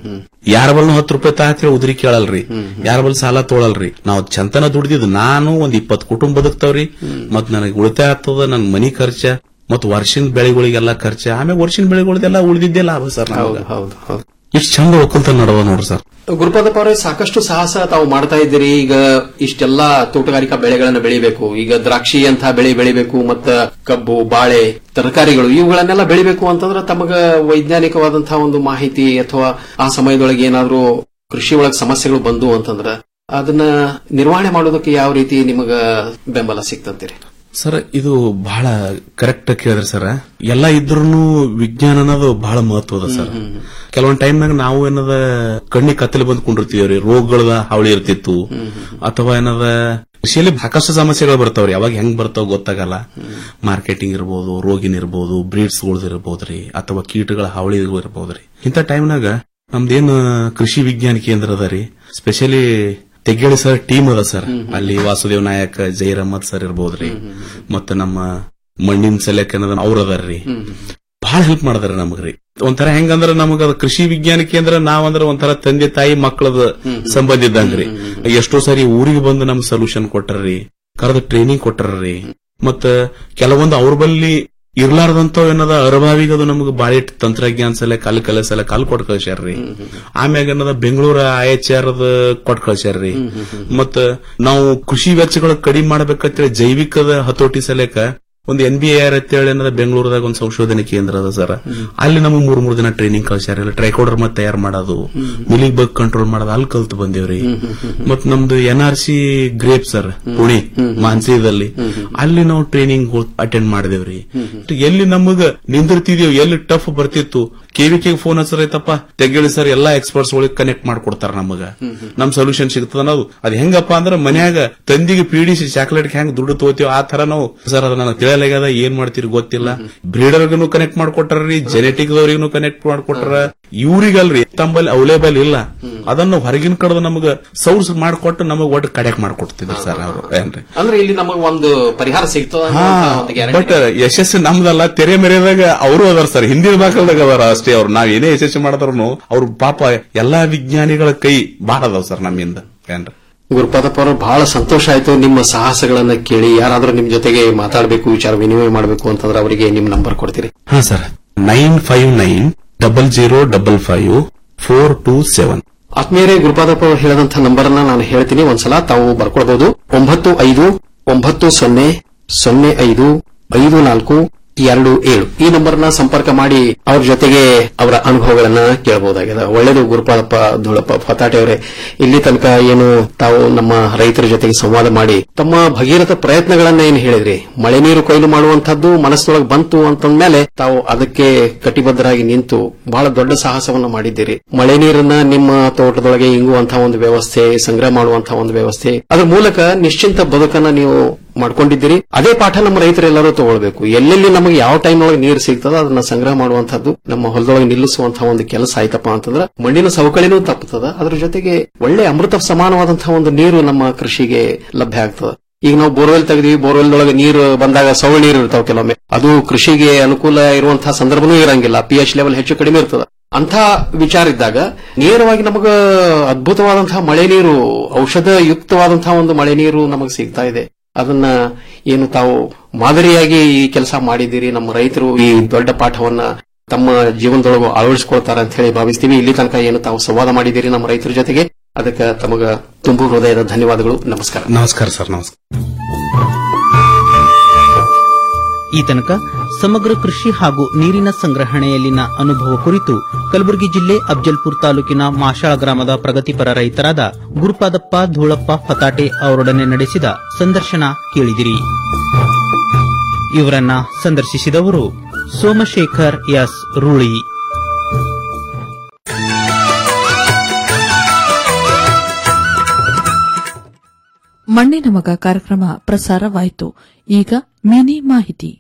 Speaker 22: ಯಾರ ಬಲ್ ಹತ್ತು ರೂಪಾಯಿ ತಾತ್ರಿ ಉದ್ರಿ ಕೇಳಲ್ರಿ ಯಾರ ಬಲ್ ಸಾಲ ತೊಳಲ್ರಿ ನಾವು ಚಂತನ ದುಡ್ದಿದ್ ನಾನು ಒಂದ್ ಇಪ್ಪತ್ ಕುಟುಂಬ ಬದುಕ್ತಾವ್ರಿ ಮತ್ ನನಗೆ ಉಳಿತಾಯ ಆಗ್ತದ ನನ್ ಮನಿ ಖರ್ಚ ಮತ್ ವರ್ಷಿನ ಬೆಳೆಗಳಿಗೆಲ್ಲ ಖರ್ಚ ಆಮೇಲೆ ವರ್ಷಿನ ಬೆಳೆಗಳದೆಲ್ಲ ಉಳಿದಿದ್ದೇ ಲಾಭ ಸರ್
Speaker 14: ಹೌದು ಹೌದು ಹೌದು
Speaker 22: ಇಷ್ಟು ಚಂದ ಒಕ್ಕಲ್ತ ನಡವ ನೋಡ್ರಿ ಸರ್
Speaker 14: ಗುರುಪಾದಪ್ಪ ಅವರೇ ಸಾಕಷ್ಟು ಸಾಹಸ ತಾವು ಮಾಡ್ತಾ ಇದ್ದೀರಿ ಈಗ ಇಷ್ಟೆಲ್ಲ ತೋಟಗಾರಿಕಾ ಬೆಳೆಗಳನ್ನ ಬೆಳಿಬೇಕು ಈಗ ದ್ರಾಕ್ಷಿ ಅಂತ ಬೆಳೆ ಬೆಳಿಬೇಕು ಮತ್ತ ಕಬ್ಬು ಬಾಳೆ ತರಕಾರಿಗಳು ಇವುಗಳನ್ನೆಲ್ಲ ಬೆಳಿಬೇಕು ಅಂತಂದ್ರೆ ತಮಗ ವೈಜ್ಞಾನಿಕವಾದಂತಹ ಒಂದು ಮಾಹಿತಿ ಅಥವಾ ಆ ಸಮಯದೊಳಗೆ ಏನಾದ್ರೂ ಕೃಷಿ ಒಳಗ್ ಸಮಸ್ಯೆಗಳು ಬಂದು ಅಂತಂದ್ರ ಅದನ್ನ ನಿರ್ವಹಣೆ ಮಾಡೋದಕ್ಕೆ ಯಾವ ರೀತಿ ನಿಮಗ ಬೆಂಬಲ ಸಿಕ್ತಂತೀರಿ
Speaker 22: ಸರ್ ಇದು ಬಹಳ ಕರೆಕ್ಟ್ ಕೇಳಿದ್ರಿ ಸರ್ ಎಲ್ಲ ಇದ್ರೂ ವಿಜ್ಞಾನ ಅನ್ನೋದು ಬಹಳ ಮಹತ್ವದ ಸರ್ ಕೆಲವೊಂದ್ ಟೈಮ್ನಾಗ ನಾವು ಏನದ ಕಣ್ಣಿ ಕತ್ತಲೆ ಬಂದ್ ಕುಂಡಿರ್ತೀವ್ರಿ ರೋಗಗಳದ ಹಾವಳಿ ಇರ್ತಿತ್ತು ಅಥವಾ ಏನದ ಕೃಷಿಯಲ್ಲಿ ಸಾಕಷ್ಟು ಸಮಸ್ಯೆಗಳು ಬರ್ತಾವ್ರಿ ಯಾವಾಗ ಹೆಂಗ್ ಬರ್ತಾವ ಗೊತ್ತಾಗಲ್ಲ ಮಾರ್ಕೆಟಿಂಗ್ ಇರ್ಬೋದು ರೋಗಿನ ಇರ್ಬೋದು ಬ್ರೀಡ್ಸ್ ಇರ್ಬೋದ್ರಿ ಅಥವಾ ಕೀಟಗಳ ಹಾವಳಿ ಇರ್ಬೋದ್ರಿ ಇಂಥ ಟೈಮ್ನಾಗ ನಮ್ದೇನ್ ಕೃಷಿ ವಿಜ್ಞಾನ ಕೇಂದ್ರ ಅದ ರೀ ಸ್ಪೆಷಲಿ ತೆಗ್ಗೇಳಿ ಸರ್ ಟೀಮ್ ಅದ ಸರ್ ಅಲ್ಲಿ ವಾಸುದೇವ್ ನಾಯಕ್ ಜೈರ್ ಅಹಮದ್ ಸರ್ ಇರ್ಬೋದ್ರಿ ಮತ್ತ ನಮ್ಮ ಮಣ್ಣಿನ ಸೆಲೆಕ್ ಅನ್ನೋದ ಅವ್ರ ಅದಾರ್ರಿ ಬಹಳ ಹೆಲ್ಪ್ ಮಾಡದಾರ ನಮಗ್ರಿ ಒಂಥರ ಹೆಂಗಂದ್ರ ನಮಗ ಅದ್ ಕೃಷಿ ವಿಜ್ಞಾನ ಕೇಂದ್ರ ನಾವಂದ್ರ ಒಂಥರ ತಂದೆ ತಾಯಿ ಮಕ್ಕಳದ ಸಂಬಂಧ ಇದ್ದಂಗ್ರಿ ಎಷ್ಟೋ ಸಾರಿ ಊರಿಗೆ ಬಂದು ನಮ್ ಸೊಲ್ಯೂಷನ್ ಕೊಟ್ಟರ್ರಿ ಕರೆದ ಟ್ರೈನಿಂಗ್ ಕೊಟ್ಟರ್ರಿ ಮತ್ತ ಕೆಲವೊಂದು ಅವ್ರ ಬಲ್ಲಿ ಇರ್ಲಾರ್ದಂತ ಏನದ ಅರಭಾವಿಗೆ ಅದು ನಮಗೆ ಬಾಳಿ ತಂತ್ರಜ್ಞಾನ ಸಲ ಕಾಲ್ ಕಲಸಲ ಕಾಲ್ ಕೊಟ್ ಕಳ್ಸ್ಯಾರ್ರಿ ಆಮ್ಯಾಗ ಏನದ ಬೆಂಗಳೂರ ಐ ಎಚ್ ಆರ್ ಕೊಟ್ ಕಳ್ಸ್ಯಾರ್ರಿ ಮತ್ತ ನಾವು ಕೃಷಿ ವೆಚ್ಚಗಳು ಕಡಿಮೆ ಮಾಡ್ಬೇಕಂತೇಳಿ ಜೈವಿಕದ ಹತೋಟಿ ಸಲಕ ಒಂದು ಎನ್ ಬಿ ಆರ್ ಅಂತೇಳಿ ಏನದ ಬೆಂಗಳೂರದಾಗ ಒಂದು ಸಂಶೋಧನೆ ಕೇಂದ್ರ ಅದ ಸರ್ ಅಲ್ಲಿ ನಮಗೆ ಮೂರ್ ಮೂರ್ ದಿನ ಟ್ರೈನಿಂಗ್ ಕಳ್ಸ್ಯಾರ ಟ್ರೈಕೋಡರ್ ಮತ್ತೆ ತಯಾರು ಮಾಡೋದು ಮಿಲಿಗ್ ಬಗ್ ಕಂಟ್ರೋಲ್ ಮಾಡೋದು ಅಲ್ಲಿ ಕಲ್ತು ಬಂದೇವ್ರಿ ಮತ್ ನಮ್ದು N R C grape sir Pune ಮಾನ್ಸಿದಲ್ಲಿ ಅಲ್ಲಿ ನಾವು ಟ್ರೈನಿಂಗ್ ಅಟೆಂಡ್ ಮಾಡಿದೇವ್ರಿ ಎಲ್ಲಿ ನಮಗ ನಿಂದಿರ್ತಿದೀವಿ ಎಲ್ಲಿ ಟಫ್ ಬರ್ತಿತ್ತು ಕೆವಿಕೆ ಫೋನ್ ಹಚ್ಚರೈತಪ್ಪ ತೆಗ್ಗೇಳಿ ಸರ್ ಎಲ್ಲಾ ಎಕ್ಸ್ಪರ್ಟ್ಸ್ ಒಳಗೆ ಕನೆಕ್ಟ್ ಮಾಡ್ಕೊಡ್ತಾರ ನಮಗ ನಮ್ ಸೊಲ್ಯೂಷನ್ ಸಿಗ್ತದ ಅನ್ನೋದು ಅದ್ ಹೆಂಗಪ್ಪ ಅಂದ್ರ ಮನ್ಯಾಗ ತಂದಿಗೆ ಪೀಡಿಸಿ ಚಾಕ್ಲೇಟ್ ಹೆಂಗ್ ದುಡ್ಡು ತಗೋತೀವಿ ಆ ತರ ನಾವು ಸರ್ ಅದ ನನಗೆ ತಿಳಿಯಲಾಗ್ಯದ ಏನ್ ಮಾಡ್ತೀರಿ ಗೊತ್ತಿಲ್ಲ ಬ್ರೀಡರ್ಗೂ ಕನೆಕ್ಟ್ ಮಾಡ್ಕೊಟ್ಟಾರ್ರಿ ಜೆನೆಟಿಕ್ ದವ್ರಿಗೂ ಕನೆಕ್ಟ್ ಮಾಡ್ಕೊಟ್ರ ಇವ್ರಿಗಲ್ರಿ ತಮ್ಮಲ್ಲಿ ಅವೈಲೇಬಲ್ ಇಲ್ಲ ಅದನ್ನು ಹೊರಗಿನ ಕಡೆದ ನಮಗ ಸೌರ್ಸ್ ಮಾಡ್ಕೊಟ್ಟು ನಮಗ್ ಒಟ್ಟು ಕಡೆಕ್ಟ್ ಮಾಡ್ಕೊಡ್ತಿದ್ರು ಸರ್ ಅವರು ಏನ್ರಿ
Speaker 14: ಅಂದ್ರೆ ಇಲ್ಲಿ ನಮಗ ಒಂದು ಪರಿಹಾರ ಸಿಗ್ತದ
Speaker 22: ಹಾ
Speaker 14: ಅನ್ನುವಂತ ಒಂದು ಗ್ಯಾರಂಟಿ
Speaker 22: ಬಟ್ ಯಶಸ್ಸು ನಮ್ದಲ್ಲ ತೆರೆ ಮೆರೆದಾಗ ಅವರು ಅದಾರ ಸರ್ ಹಿಂದಿನ ಬಾಕಲ್ದಾಗ ಅದಾರ ಅಷ್ಟೇ ಅವ್ರು ನಾವ್ ಏನೇ ಯಶಸ್ಸು ಮಾಡಿದ್ರು ಅವ್ರು ಪಾಪ ಎಲ್ಲಾ ವಿಜ್ಞಾನಿಗಳ ಕೈ ಬಾಳ ಅದಾವ ಸರ್ ನಮ್ಮಿಂದ ಏನ್ರಿ
Speaker 14: ಗುರುಪಾದಪ್ಪ ಅವರು ಬಹಳ ಸಂತೋಷ ಆಯ್ತು ನಿಮ್ಮ ಸಾಹಸಗಳನ್ನ ಕೇಳಿ ಯಾರಾದ್ರೂ ನಿಮ್ ಜೊತೆಗೆ ಮಾತಾಡಬೇಕು ವಿಚಾರ ವಿನಿಮಯ ಮಾಡಬೇಕು ಅಂತಂದ್ರೆ ಅವರಿಗೆ ನಿಮ್ ನಂಬರ್ ಕೊಡ್ತೀರಿ
Speaker 22: ಹಾ sir nine five nine double zero double five four two seven
Speaker 14: ಆತ್ಮೀಯರೇ ಗುರುಪಾದಪ್ಪ ಅವರು ಹೇಳಿದಂತ ನಂಬರ್ ಅನ್ನ ನಾನು ಹೇಳ್ತೀನಿ ಒಂದ್ಸಲ ತಾವು ಬರ್ಕೊಳ್ಬಹುದು ಒಂಬತ್ತು ಐದು ಒಂಬತ್ತು ಸೊನ್ನೆ ಸೊನ್ನೆ ಐದು ಐದು ನಾಲ್ಕು ಎರಡು ಏಳು ಈ ನಂಬರ್ನ ಸಂಪರ್ಕ ಮಾಡಿ ಅವ್ರ ಜೊತೆಗೆ ಅವರ ಅನುಭವಗಳನ್ನ ಕೇಳಬಹುದಾಗಿದೆ ಒಳ್ಳೆಯದು ಗುರುಪಾದಪ್ಪ ಧೂಳಪ್ಪ ಫತಾಟೆ ಅವರೇ ಇಲ್ಲಿ ತನಕ ಏನು ತಾವು ನಮ್ಮ ರೈತರ ಜೊತೆಗೆ ಸಂವಾದ ಮಾಡಿ ತಮ್ಮ ಭಗೀರಥ ಪ್ರಯತ್ನಗಳನ್ನ ಏನು ಹೇಳಿದ್ರಿ ಮಳೆ ನೀರು ಕೊಯ್ಲು ಮಾಡುವಂತಹದ್ದು ಮನಸ್ಸೊಳಗೆ ಬಂತು ಅಂತಂದ್ಮೇಲೆ ತಾವು ಅದಕ್ಕೆ ಕಟಿಬದ್ಧರಾಗಿ ನಿಂತು ಬಹಳ ದೊಡ್ಡ ಸಾಹಸವನ್ನ ಮಾಡಿದ್ದೀರಿ ಮಳೆ ನೀರನ್ನ ನಿಮ್ಮ ತೋಟದೊಳಗೆ ಇಂಗುವಂತಹ ಒಂದು ವ್ಯವಸ್ಥೆ ಸಂಗ್ರಹ ಮಾಡುವಂತಹ ಒಂದು ವ್ಯವಸ್ಥೆ ಅದರ ಮೂಲಕ ನಿಶ್ಚಿಂತ ಬದುಕನ್ನ ನೀವು ಮಾಡ್ಕೊಂಡಿದ್ದೀರಿ ಅದೇ ಪಾಠ ನಮ್ಮ ರೈತರೆಲ್ಲರೂ ತಗೊಳ್ಬೇಕು ಎಲ್ಲೆಲ್ಲಿ ನಮಗೆ ಯಾವ ಟೈಮ್ ಒಳಗೆ ನೀರು ಸಿಗ್ತದೋ ಅದನ್ನ ಸಂಗ್ರಹ ಮಾಡುವಂತಹದ್ದು ನಮ್ಮ ಹೊಲದೊಳಗೆ ನಿಲ್ಲಿಸುವಂತಹ ಒಂದು ಕೆಲಸ ಆಯ್ತಪ್ಪ ಅಂತಂದ್ರೆ ಮಣ್ಣಿನ ಸವಕಳಿನೂ ತಪ್ಪುತ್ತದ ಅದ್ರ ಜೊತೆಗೆ ಒಳ್ಳೆ ಅಮೃತ ಸಮಾನವಾದಂತಹ ಒಂದು ನೀರು ನಮ್ಮ ಕೃಷಿಗೆ ಲಭ್ಯ ಆಗ್ತದ ಈಗ ನಾವು ಬೋರ್ವೆಲ್ ತೆಗೆದಿವಿ ಬೋರ್ವೆಲ್ ಒಳಗೆ ನೀರು ಬಂದಾಗ ಸವಳ ನೀರು ಇರ್ತಾವ ಕೆಲವೊಮ್ಮೆ ಅದು ಕೃಷಿಗೆ ಅನುಕೂಲ ಇರುವಂತಹ ಸಂದರ್ಭನೂ ಇರಂಗಿಲ್ಲ ಪಿ ಎಚ್ ಲೆವೆಲ್ ಹೆಚ್ಚು ಕಡಿಮೆ ಇರ್ತದ ಅಂತ ವಿಚಾರ ಇದ್ದಾಗ ನೇರವಾಗಿ ನಮಗ ಅದ್ಭುತವಾದಂತಹ ಮಳೆ ನೀರು ಔಷಧ ಯುಕ್ತವಾದಂತಹ ಒಂದು ಮಳೆ ನೀರು ನಮಗೆ ಸಿಗ್ತಾ ಇದೆ ಅದನ್ನ ಏನು ತಾವು ಮಾದರಿಯಾಗಿ ಈ ಕೆಲಸ ಮಾಡಿದ್ದೀರಿ ನಮ್ಮ ರೈತರು ಈ ದೊಡ್ಡ ಪಾಠವನ್ನ ತಮ್ಮ ಜೀವನದೊಳಗೆ ಅಳವಡಿಸಿಕೊಳ್ತಾರೆ ಅಂತ ಹೇಳಿ ಭಾವಿಸ್ತೀವಿ ಇಲ್ಲಿ ತನಕ ಏನು ತಾವು ಸಂವಾದ ಮಾಡಿದ್ದೀರಿ ನಮ್ಮ ರೈತರ ಜೊತೆಗೆ ಅದಕ್ಕೆ ತಮಗ ತುಂಬು ಹೃದಯದ ಧನ್ಯವಾದಗಳು ನಮಸ್ಕಾರ
Speaker 22: ನಮಸ್ಕಾರ ಸರ್ ನಮಸ್ಕಾರ
Speaker 21: ಈ ತನಕ ಸಮಗ್ರ ಕೃಷಿ ಹಾಗೂ ನೀರಿನ ಸಂಗ್ರಹಣೆಯಲ್ಲಿನ ಅನುಭವ ಕುರಿತು ಕಲಬುರಗಿ ಜಿಲ್ಲೆ ಅಫ್ಜಲ್ಪುರ್ ತಾಲೂಕಿನ ಮಾಶಾಳ ಗ್ರಾಮದ ಪ್ರಗತಿಪರ ರೈತರಾದ ಗುರುಪಾದಪ್ಪ ಧೂಳಪ್ಪ ಫತಾಟೆ ಅವರೊಡನೆ ನಡೆಸಿದ ಸಂದರ್ಶನ ಕೇಳಿದಿರಿ ಇವರನ್ನ ಸಂದರ್ಶಿಸಿದವರು ಸೋಮಶೇಖರ್ ಎಸ್ ರೂಳಿ
Speaker 1: ಮಣ್ಣಿನ ಮಗ ಕಾರ್ಯಕ್ರಮ ಪ್ರಸಾರವಾಯಿತು ಈಗ ಮಿನಿ ಮಾಹಿತಿ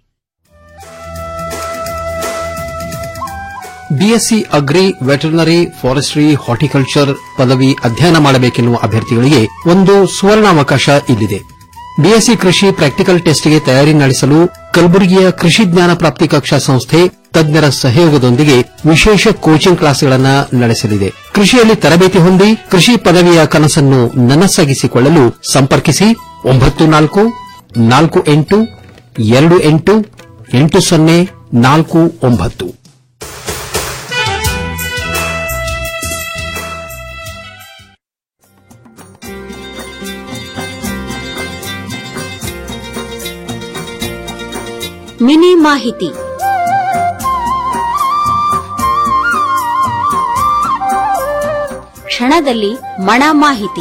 Speaker 14: BSc agri veterinary forestry horticulture ಪದವಿ ಅಧ್ಯಯನ ಮಾಡಬೇಕೆನ್ನುವ ಅಭ್ಯರ್ಥಿಗಳಿಗೆ ಒಂದು ಸುವರ್ಣಾವಕಾಶ ಇಲ್ಲಿದೆ ಬಿಎಸ್ಸಿ ಕೃಷಿ ಪ್ರಾಕ್ಟಿಕಲ್ ಟೆಸ್ಟ್ಗೆ ತಯಾರಿ ನಡೆಸಲು ಕಲಬುರಗಿಯ ಕೃಷಿ ಜ್ಞಾನ ಪ್ರಾಪ್ತಿ ಕಕ್ಷಾ ಸಂಸ್ಥೆ ತಜ್ಞರ ಸಹಯೋಗದೊಂದಿಗೆ ವಿಶೇಷ ಕೋಚಿಂಗ್ ಕ್ಲಾಸ್ಗಳನ್ನು ನಡೆಸಲಿದೆ ಕೃಷಿಯಲ್ಲಿ ತರಬೇತಿ ಹೊಂದಿ ಕೃಷಿ ಪದವಿಯ ಕನಸನ್ನು ನನಸಾಗಿಸಿಕೊಳ್ಳಲು ಸಂಪರ್ಕಿಸಿ ಒಂಬತ್ತು ನಾಲ್ಕು ನಾಲ್ಕು ಎಂಟು ಎರಡು ಎಂಟು ಎಂಟು ಸೊನ್ನೆ ನಾಲ್ಕು ಒಂಬತ್ತು
Speaker 3: ಮಿನಿ ಮಾಹಿತಿ ಕ್ಷಣದಲ್ಲಿ ಮಣ ಮಾಹಿತಿ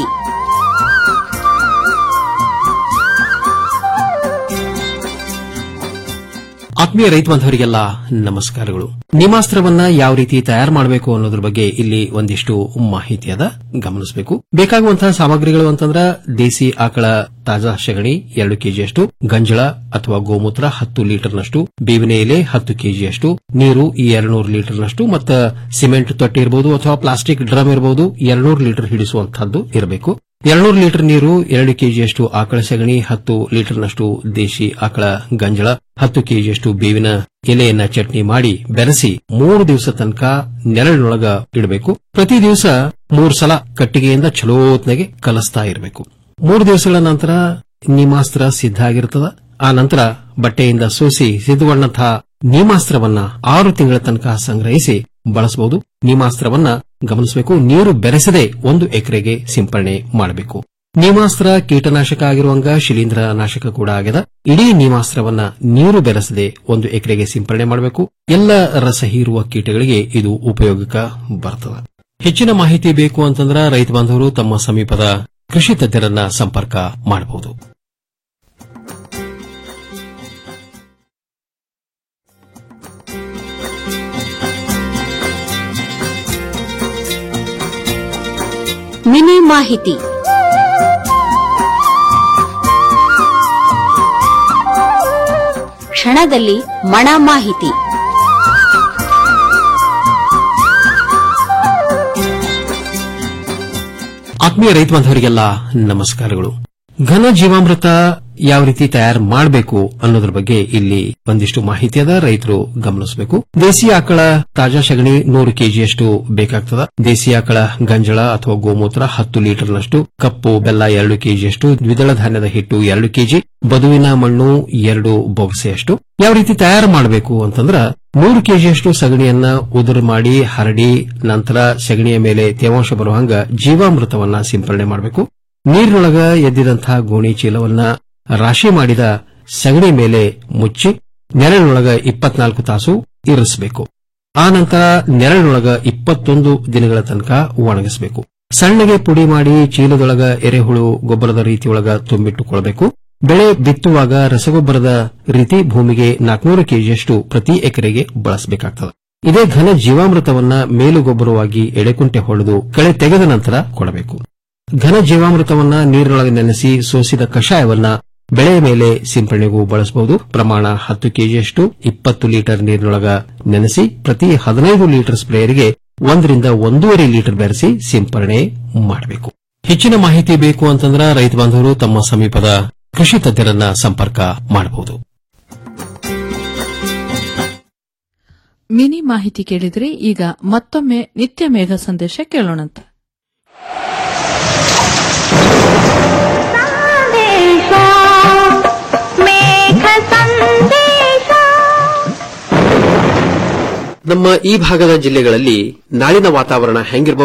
Speaker 14: ಆತ್ಮೀಯ ರೈತ ಬಾಂಧವರಿಗೆಲ್ಲ ನಮಸ್ಕಾರಗಳು ನಿಮಾಸ್ತ್ರವನ್ನ ಯಾವ ರೀತಿ ತಯಾರು ಮಾಡಬೇಕು ಅನ್ನೋದ್ರ ಬಗ್ಗೆ ಇಲ್ಲಿ ಒಂದಿಷ್ಟು ಮಾಹಿತಿ ಅದ ಗಮನಿಸಬೇಕು ಬೇಕಾಗುವಂತಹ ಸಾಮಗ್ರಿಗಳು ಅಂತಂದ್ರ ದೇಸಿ ಆಕಳ ತಾಜಾ ಸಗಣಿ ಎರಡು ಕೆಜಿಯಷ್ಟು ಗಂಜಳ ಅಥವಾ ಗೋಮೂತ್ರ ಹತ್ತು ಲೀಟರ್ನಷ್ಟು ಬೇವಿನ ಎಲೆ ಹತ್ತು ಕೆಜಿಯಷ್ಟು ನೀರು ಈ ಎರಡ್ನೂರು ಲೀಟರ್ನಷ್ಟು ಮತ್ತು ಸಿಮೆಂಟ್ ತೊಟ್ಟಿ ಇರಬಹುದು ಅಥವಾ ಪ್ಲಾಸ್ಟಿಕ್ ಡ್ರಮ್ ಇರಬಹುದು ಎರಡ್ನೂರು ಲೀಟರ್ ಹಿಡಿಸುವಂತಹದ್ದು ಇರಬೇಕು ಎರಡ್ನೂರು ಲೀಟರ್ ನೀರು ಎರಡು ಕೆಜಿಯಷ್ಟು ಆಕಳ ಸಗಣಿ ಹತ್ತು ಲೀಟರ್ನಷ್ಟು ದೇಶಿ ಆಕಳ ಗಂಜಳ ಹತ್ತು ಕೆಜಿಯಷ್ಟು ಬೇವಿನ ಎಲೆಯನ್ನ ಚಟ್ನಿ ಮಾಡಿ ಬೆರೆಸಿ ಮೂರು ದಿವಸ ತನಕ ನೆರಳಿನೊಳಗ ಇಡಬೇಕು ಪ್ರತಿ ದಿವಸ ಮೂರು ಸಲ ಕಟ್ಟಿಗೆಯಿಂದ ಚಲೋತ್ನಾಗೆ ಕಲಿಸ್ತಾ ಇರಬೇಕು ಮೂರು ದಿವಸಗಳ ನಂತರ ನಿಮಾಸ್ತ್ರ ಸಿದ್ಧ ಆಗಿರ್ತದ ಆ ನಂತರ ಬಟ್ಟೆಯಿಂದ ಸೋಸಿ ಸಿದ್ಧಗೊಂಡಂತಹ ನೀಮಾಸ್ತ್ರವನ್ನ ಆರು ತಿಂಗಳ ತನಕ ಸಂಗ್ರಹಿಸಿ ಬಳಸಬಹುದು ನೀಮಾಸ್ತ್ರವನ್ನ ಗಮನಿಸಬೇಕು ನೀರು ಬೆರೆಸದೆ ಒಂದು ಎಕರೆಗೆ ಸಿಂಪರಣೆ ಮಾಡಬೇಕು ನೀಮಾಸ್ತ್ರ ಕೀಟನಾಶಕ ಆಗಿರುವಂಗ ಶಿಲೀಂಧ್ರ ನಾಶಕ ಕೂಡ ಆಗ್ಯದ ಇಡೀ ನೀಮಾಸ್ತ್ರವನ್ನ ನೀರು ಬೆರೆಸದೆ ಒಂದು ಎಕರೆಗೆ ಸಿಂಪರಣೆ ಮಾಡಬೇಕು ಎಲ್ಲ ರಸ ಹೀರುವ ಕೀಟಗಳಿಗೆ ಇದು ಉಪಯೋಗಕ್ಕೆ ಬರ್ತದೆ ಹೆಚ್ಚಿನ ಮಾಹಿತಿ ಬೇಕು ಅಂತಂದ್ರ ರೈತ ಬಾಂಧವರು ತಮ್ಮ ಸಮೀಪದ ಕೃಷಿ ತಜ್ಞರನ್ನ ಸಂಪರ್ಕ ಮಾಡಬಹುದು
Speaker 3: ಮಿನಿ ಮಾಹಿತಿ ಕ್ಷಣದಲ್ಲಿ ಮಣ ಮಾಹಿತಿ
Speaker 14: ಆತ್ಮೀಯ ರೈತ ಬಾಂಧವರಿಗೆಲ್ಲ ನಮಸ್ಕಾರಗಳು ಘನ ಜೀವಾಮೃತ ಯಾವ ರೀತಿ ತಯಾರು ಮಾಡಬೇಕು ಅನ್ನೋದ್ರ ಬಗ್ಗೆ ಇಲ್ಲಿ ಒಂದಿಷ್ಟು ಮಾಹಿತಿ ಅದ ರೈತರು ಗಮನಿಸಬೇಕು ದೇಸಿ ಆಕಳ ತಾಜಾ ಸಗಣಿ ನೂರು ಕೆಜಿಯಷ್ಟು ಬೇಕಾಗ್ತದ ದೇಸಿ ಆಕಳ ಗಂಜಳ ಅಥವಾ ಗೋಮೂತ್ರ ಹತ್ತು ಲೀಟರ್ನಷ್ಟು ಕಪ್ಪು ಬೆಲ್ಲ ಎರಡು ಕೆಜಿಯಷ್ಟು ದ್ವಿದಳ ಧಾನ್ಯದ ಹಿಟ್ಟು ಎರಡು ಕೆಜಿ ಬದುವಿನ ಮಣ್ಣು ಎರಡು ಬೊಗಸೆಯಷ್ಟು ಯಾವ ರೀತಿ ತಯಾರು ಮಾಡಬೇಕು ಅಂತಂದ್ರ ನೂರು ಕೆಜಿಯಷ್ಟು ಸಗಣಿಯನ್ನ ಉದುರು ಮಾಡಿ ಹರಡಿ ನಂತರ ಸಗಣಿಯ ಮೇಲೆ ತೇವಾಂಶ ಬರುವಂಗ ಜೀವಾಮೃತವನ್ನ ಸಿಂಪರಣೆ ಮಾಡಬೇಕು ನೀರಿನೊಳಗ ಎದ್ದಿದಂತಹ ಗೋಣಿ ಚೀಲವನ್ನ ರಾಶಿ ಮಾಡಿದ ಸಗಣಿ ಮೇಲೆ ಮುಚ್ಚಿ ನೆರಳಿನೊಳಗ ಇಪ್ಪತ್ನಾಲ್ಕು ತಾಸು ಇರಿಸಬೇಕು ಆ ನಂತರ ನೆರಳಿನೊಳಗ ಇಪ್ಪತ್ತೊಂದು ದಿನಗಳ ತನಕ ಒಣಗಿಸಬೇಕು ಸಣ್ಣಗೆ ಪುಡಿ ಮಾಡಿ ಚೀಲದೊಳಗ ಎರೆಹುಳು ಗೊಬ್ಬರದ ರೀತಿಯೊಳಗ ತುಂಬಿಟ್ಟುಕೊಳ್ಬೇಕು ಬೆಳೆ ಬಿತ್ತುವಾಗ ರಸಗೊಬ್ಬರದ ರೀತಿ ಭೂಮಿಗೆ ನಾಲ್ಕನೂರು ಕೆಜಿಯಷ್ಟು ಪ್ರತಿ ಎಕರೆಗೆ ಬಳಸಬೇಕಾಗ್ತದೆ ಇದೇ ಘನ ಜೀವಾಮೃತವನ್ನ ಮೇಲುಗೊಬ್ಬರವಾಗಿ ಎಡೆಕುಂಟೆ ಹೊಡೆದು ಕಳೆ ತೆಗೆದ ನಂತರ ಕೊಡಬೇಕು ಘನ ಜೀವಾಮೃತವನ್ನ ನೀರಿನೊಳಗೆ ನೆನೆಸಿ ಸೋಸಿದ ಕಷಾಯವನ್ನ ಬೆಳೆಯ ಮೇಲೆ ಸಿಂಪರಣೆಗೂ ಬಳಸಬಹುದು ಪ್ರಮಾಣ ಹತ್ತು ಕೆಜಿಯಷ್ಟು ಇಪ್ಪತ್ತು ಲೀಟರ್ ನೀರಿನೊಳಗ ನೆನೆಸಿ ಪ್ರತಿ ಹದಿನೈದು ಲೀಟರ್ ಸ್ಪ್ರೇಯರ್ಗೆ ಒಂದರಿಂದ ಒಂದೂವರೆ ಲೀಟರ್ ಬೆರೆಸಿ ಸಿಂಪರಣೆ ಮಾಡಬೇಕು ಹೆಚ್ಚಿನ ಮಾಹಿತಿ ಬೇಕು ಅಂತಂದ್ರೆ ರೈತ ಬಾಂಧವರು ತಮ್ಮ ಸಮೀಪದ ಕೃಷಿ ತಜ್ಞರನ್ನ ಸಂಪರ್ಕ ಮಾಡಬಹುದು
Speaker 1: ಮಿನಿ ಮಾಹಿತಿ ಕೇಳಿದ್ರಿ ಈಗ ಮತ್ತೊಮ್ಮೆ ನಿತ್ಯ ಮೇಘ ಸಂದೇಶ ಕೇಳೋಣಂತ
Speaker 14: ನಮ್ಮ ಈ ಭಾಗದ ಜಿಲ್ಲೆಗಳಲ್ಲಿ ನಾಳಿನ ವಾತಾವರಣ ಹೆಂಗಿರಬಹುದು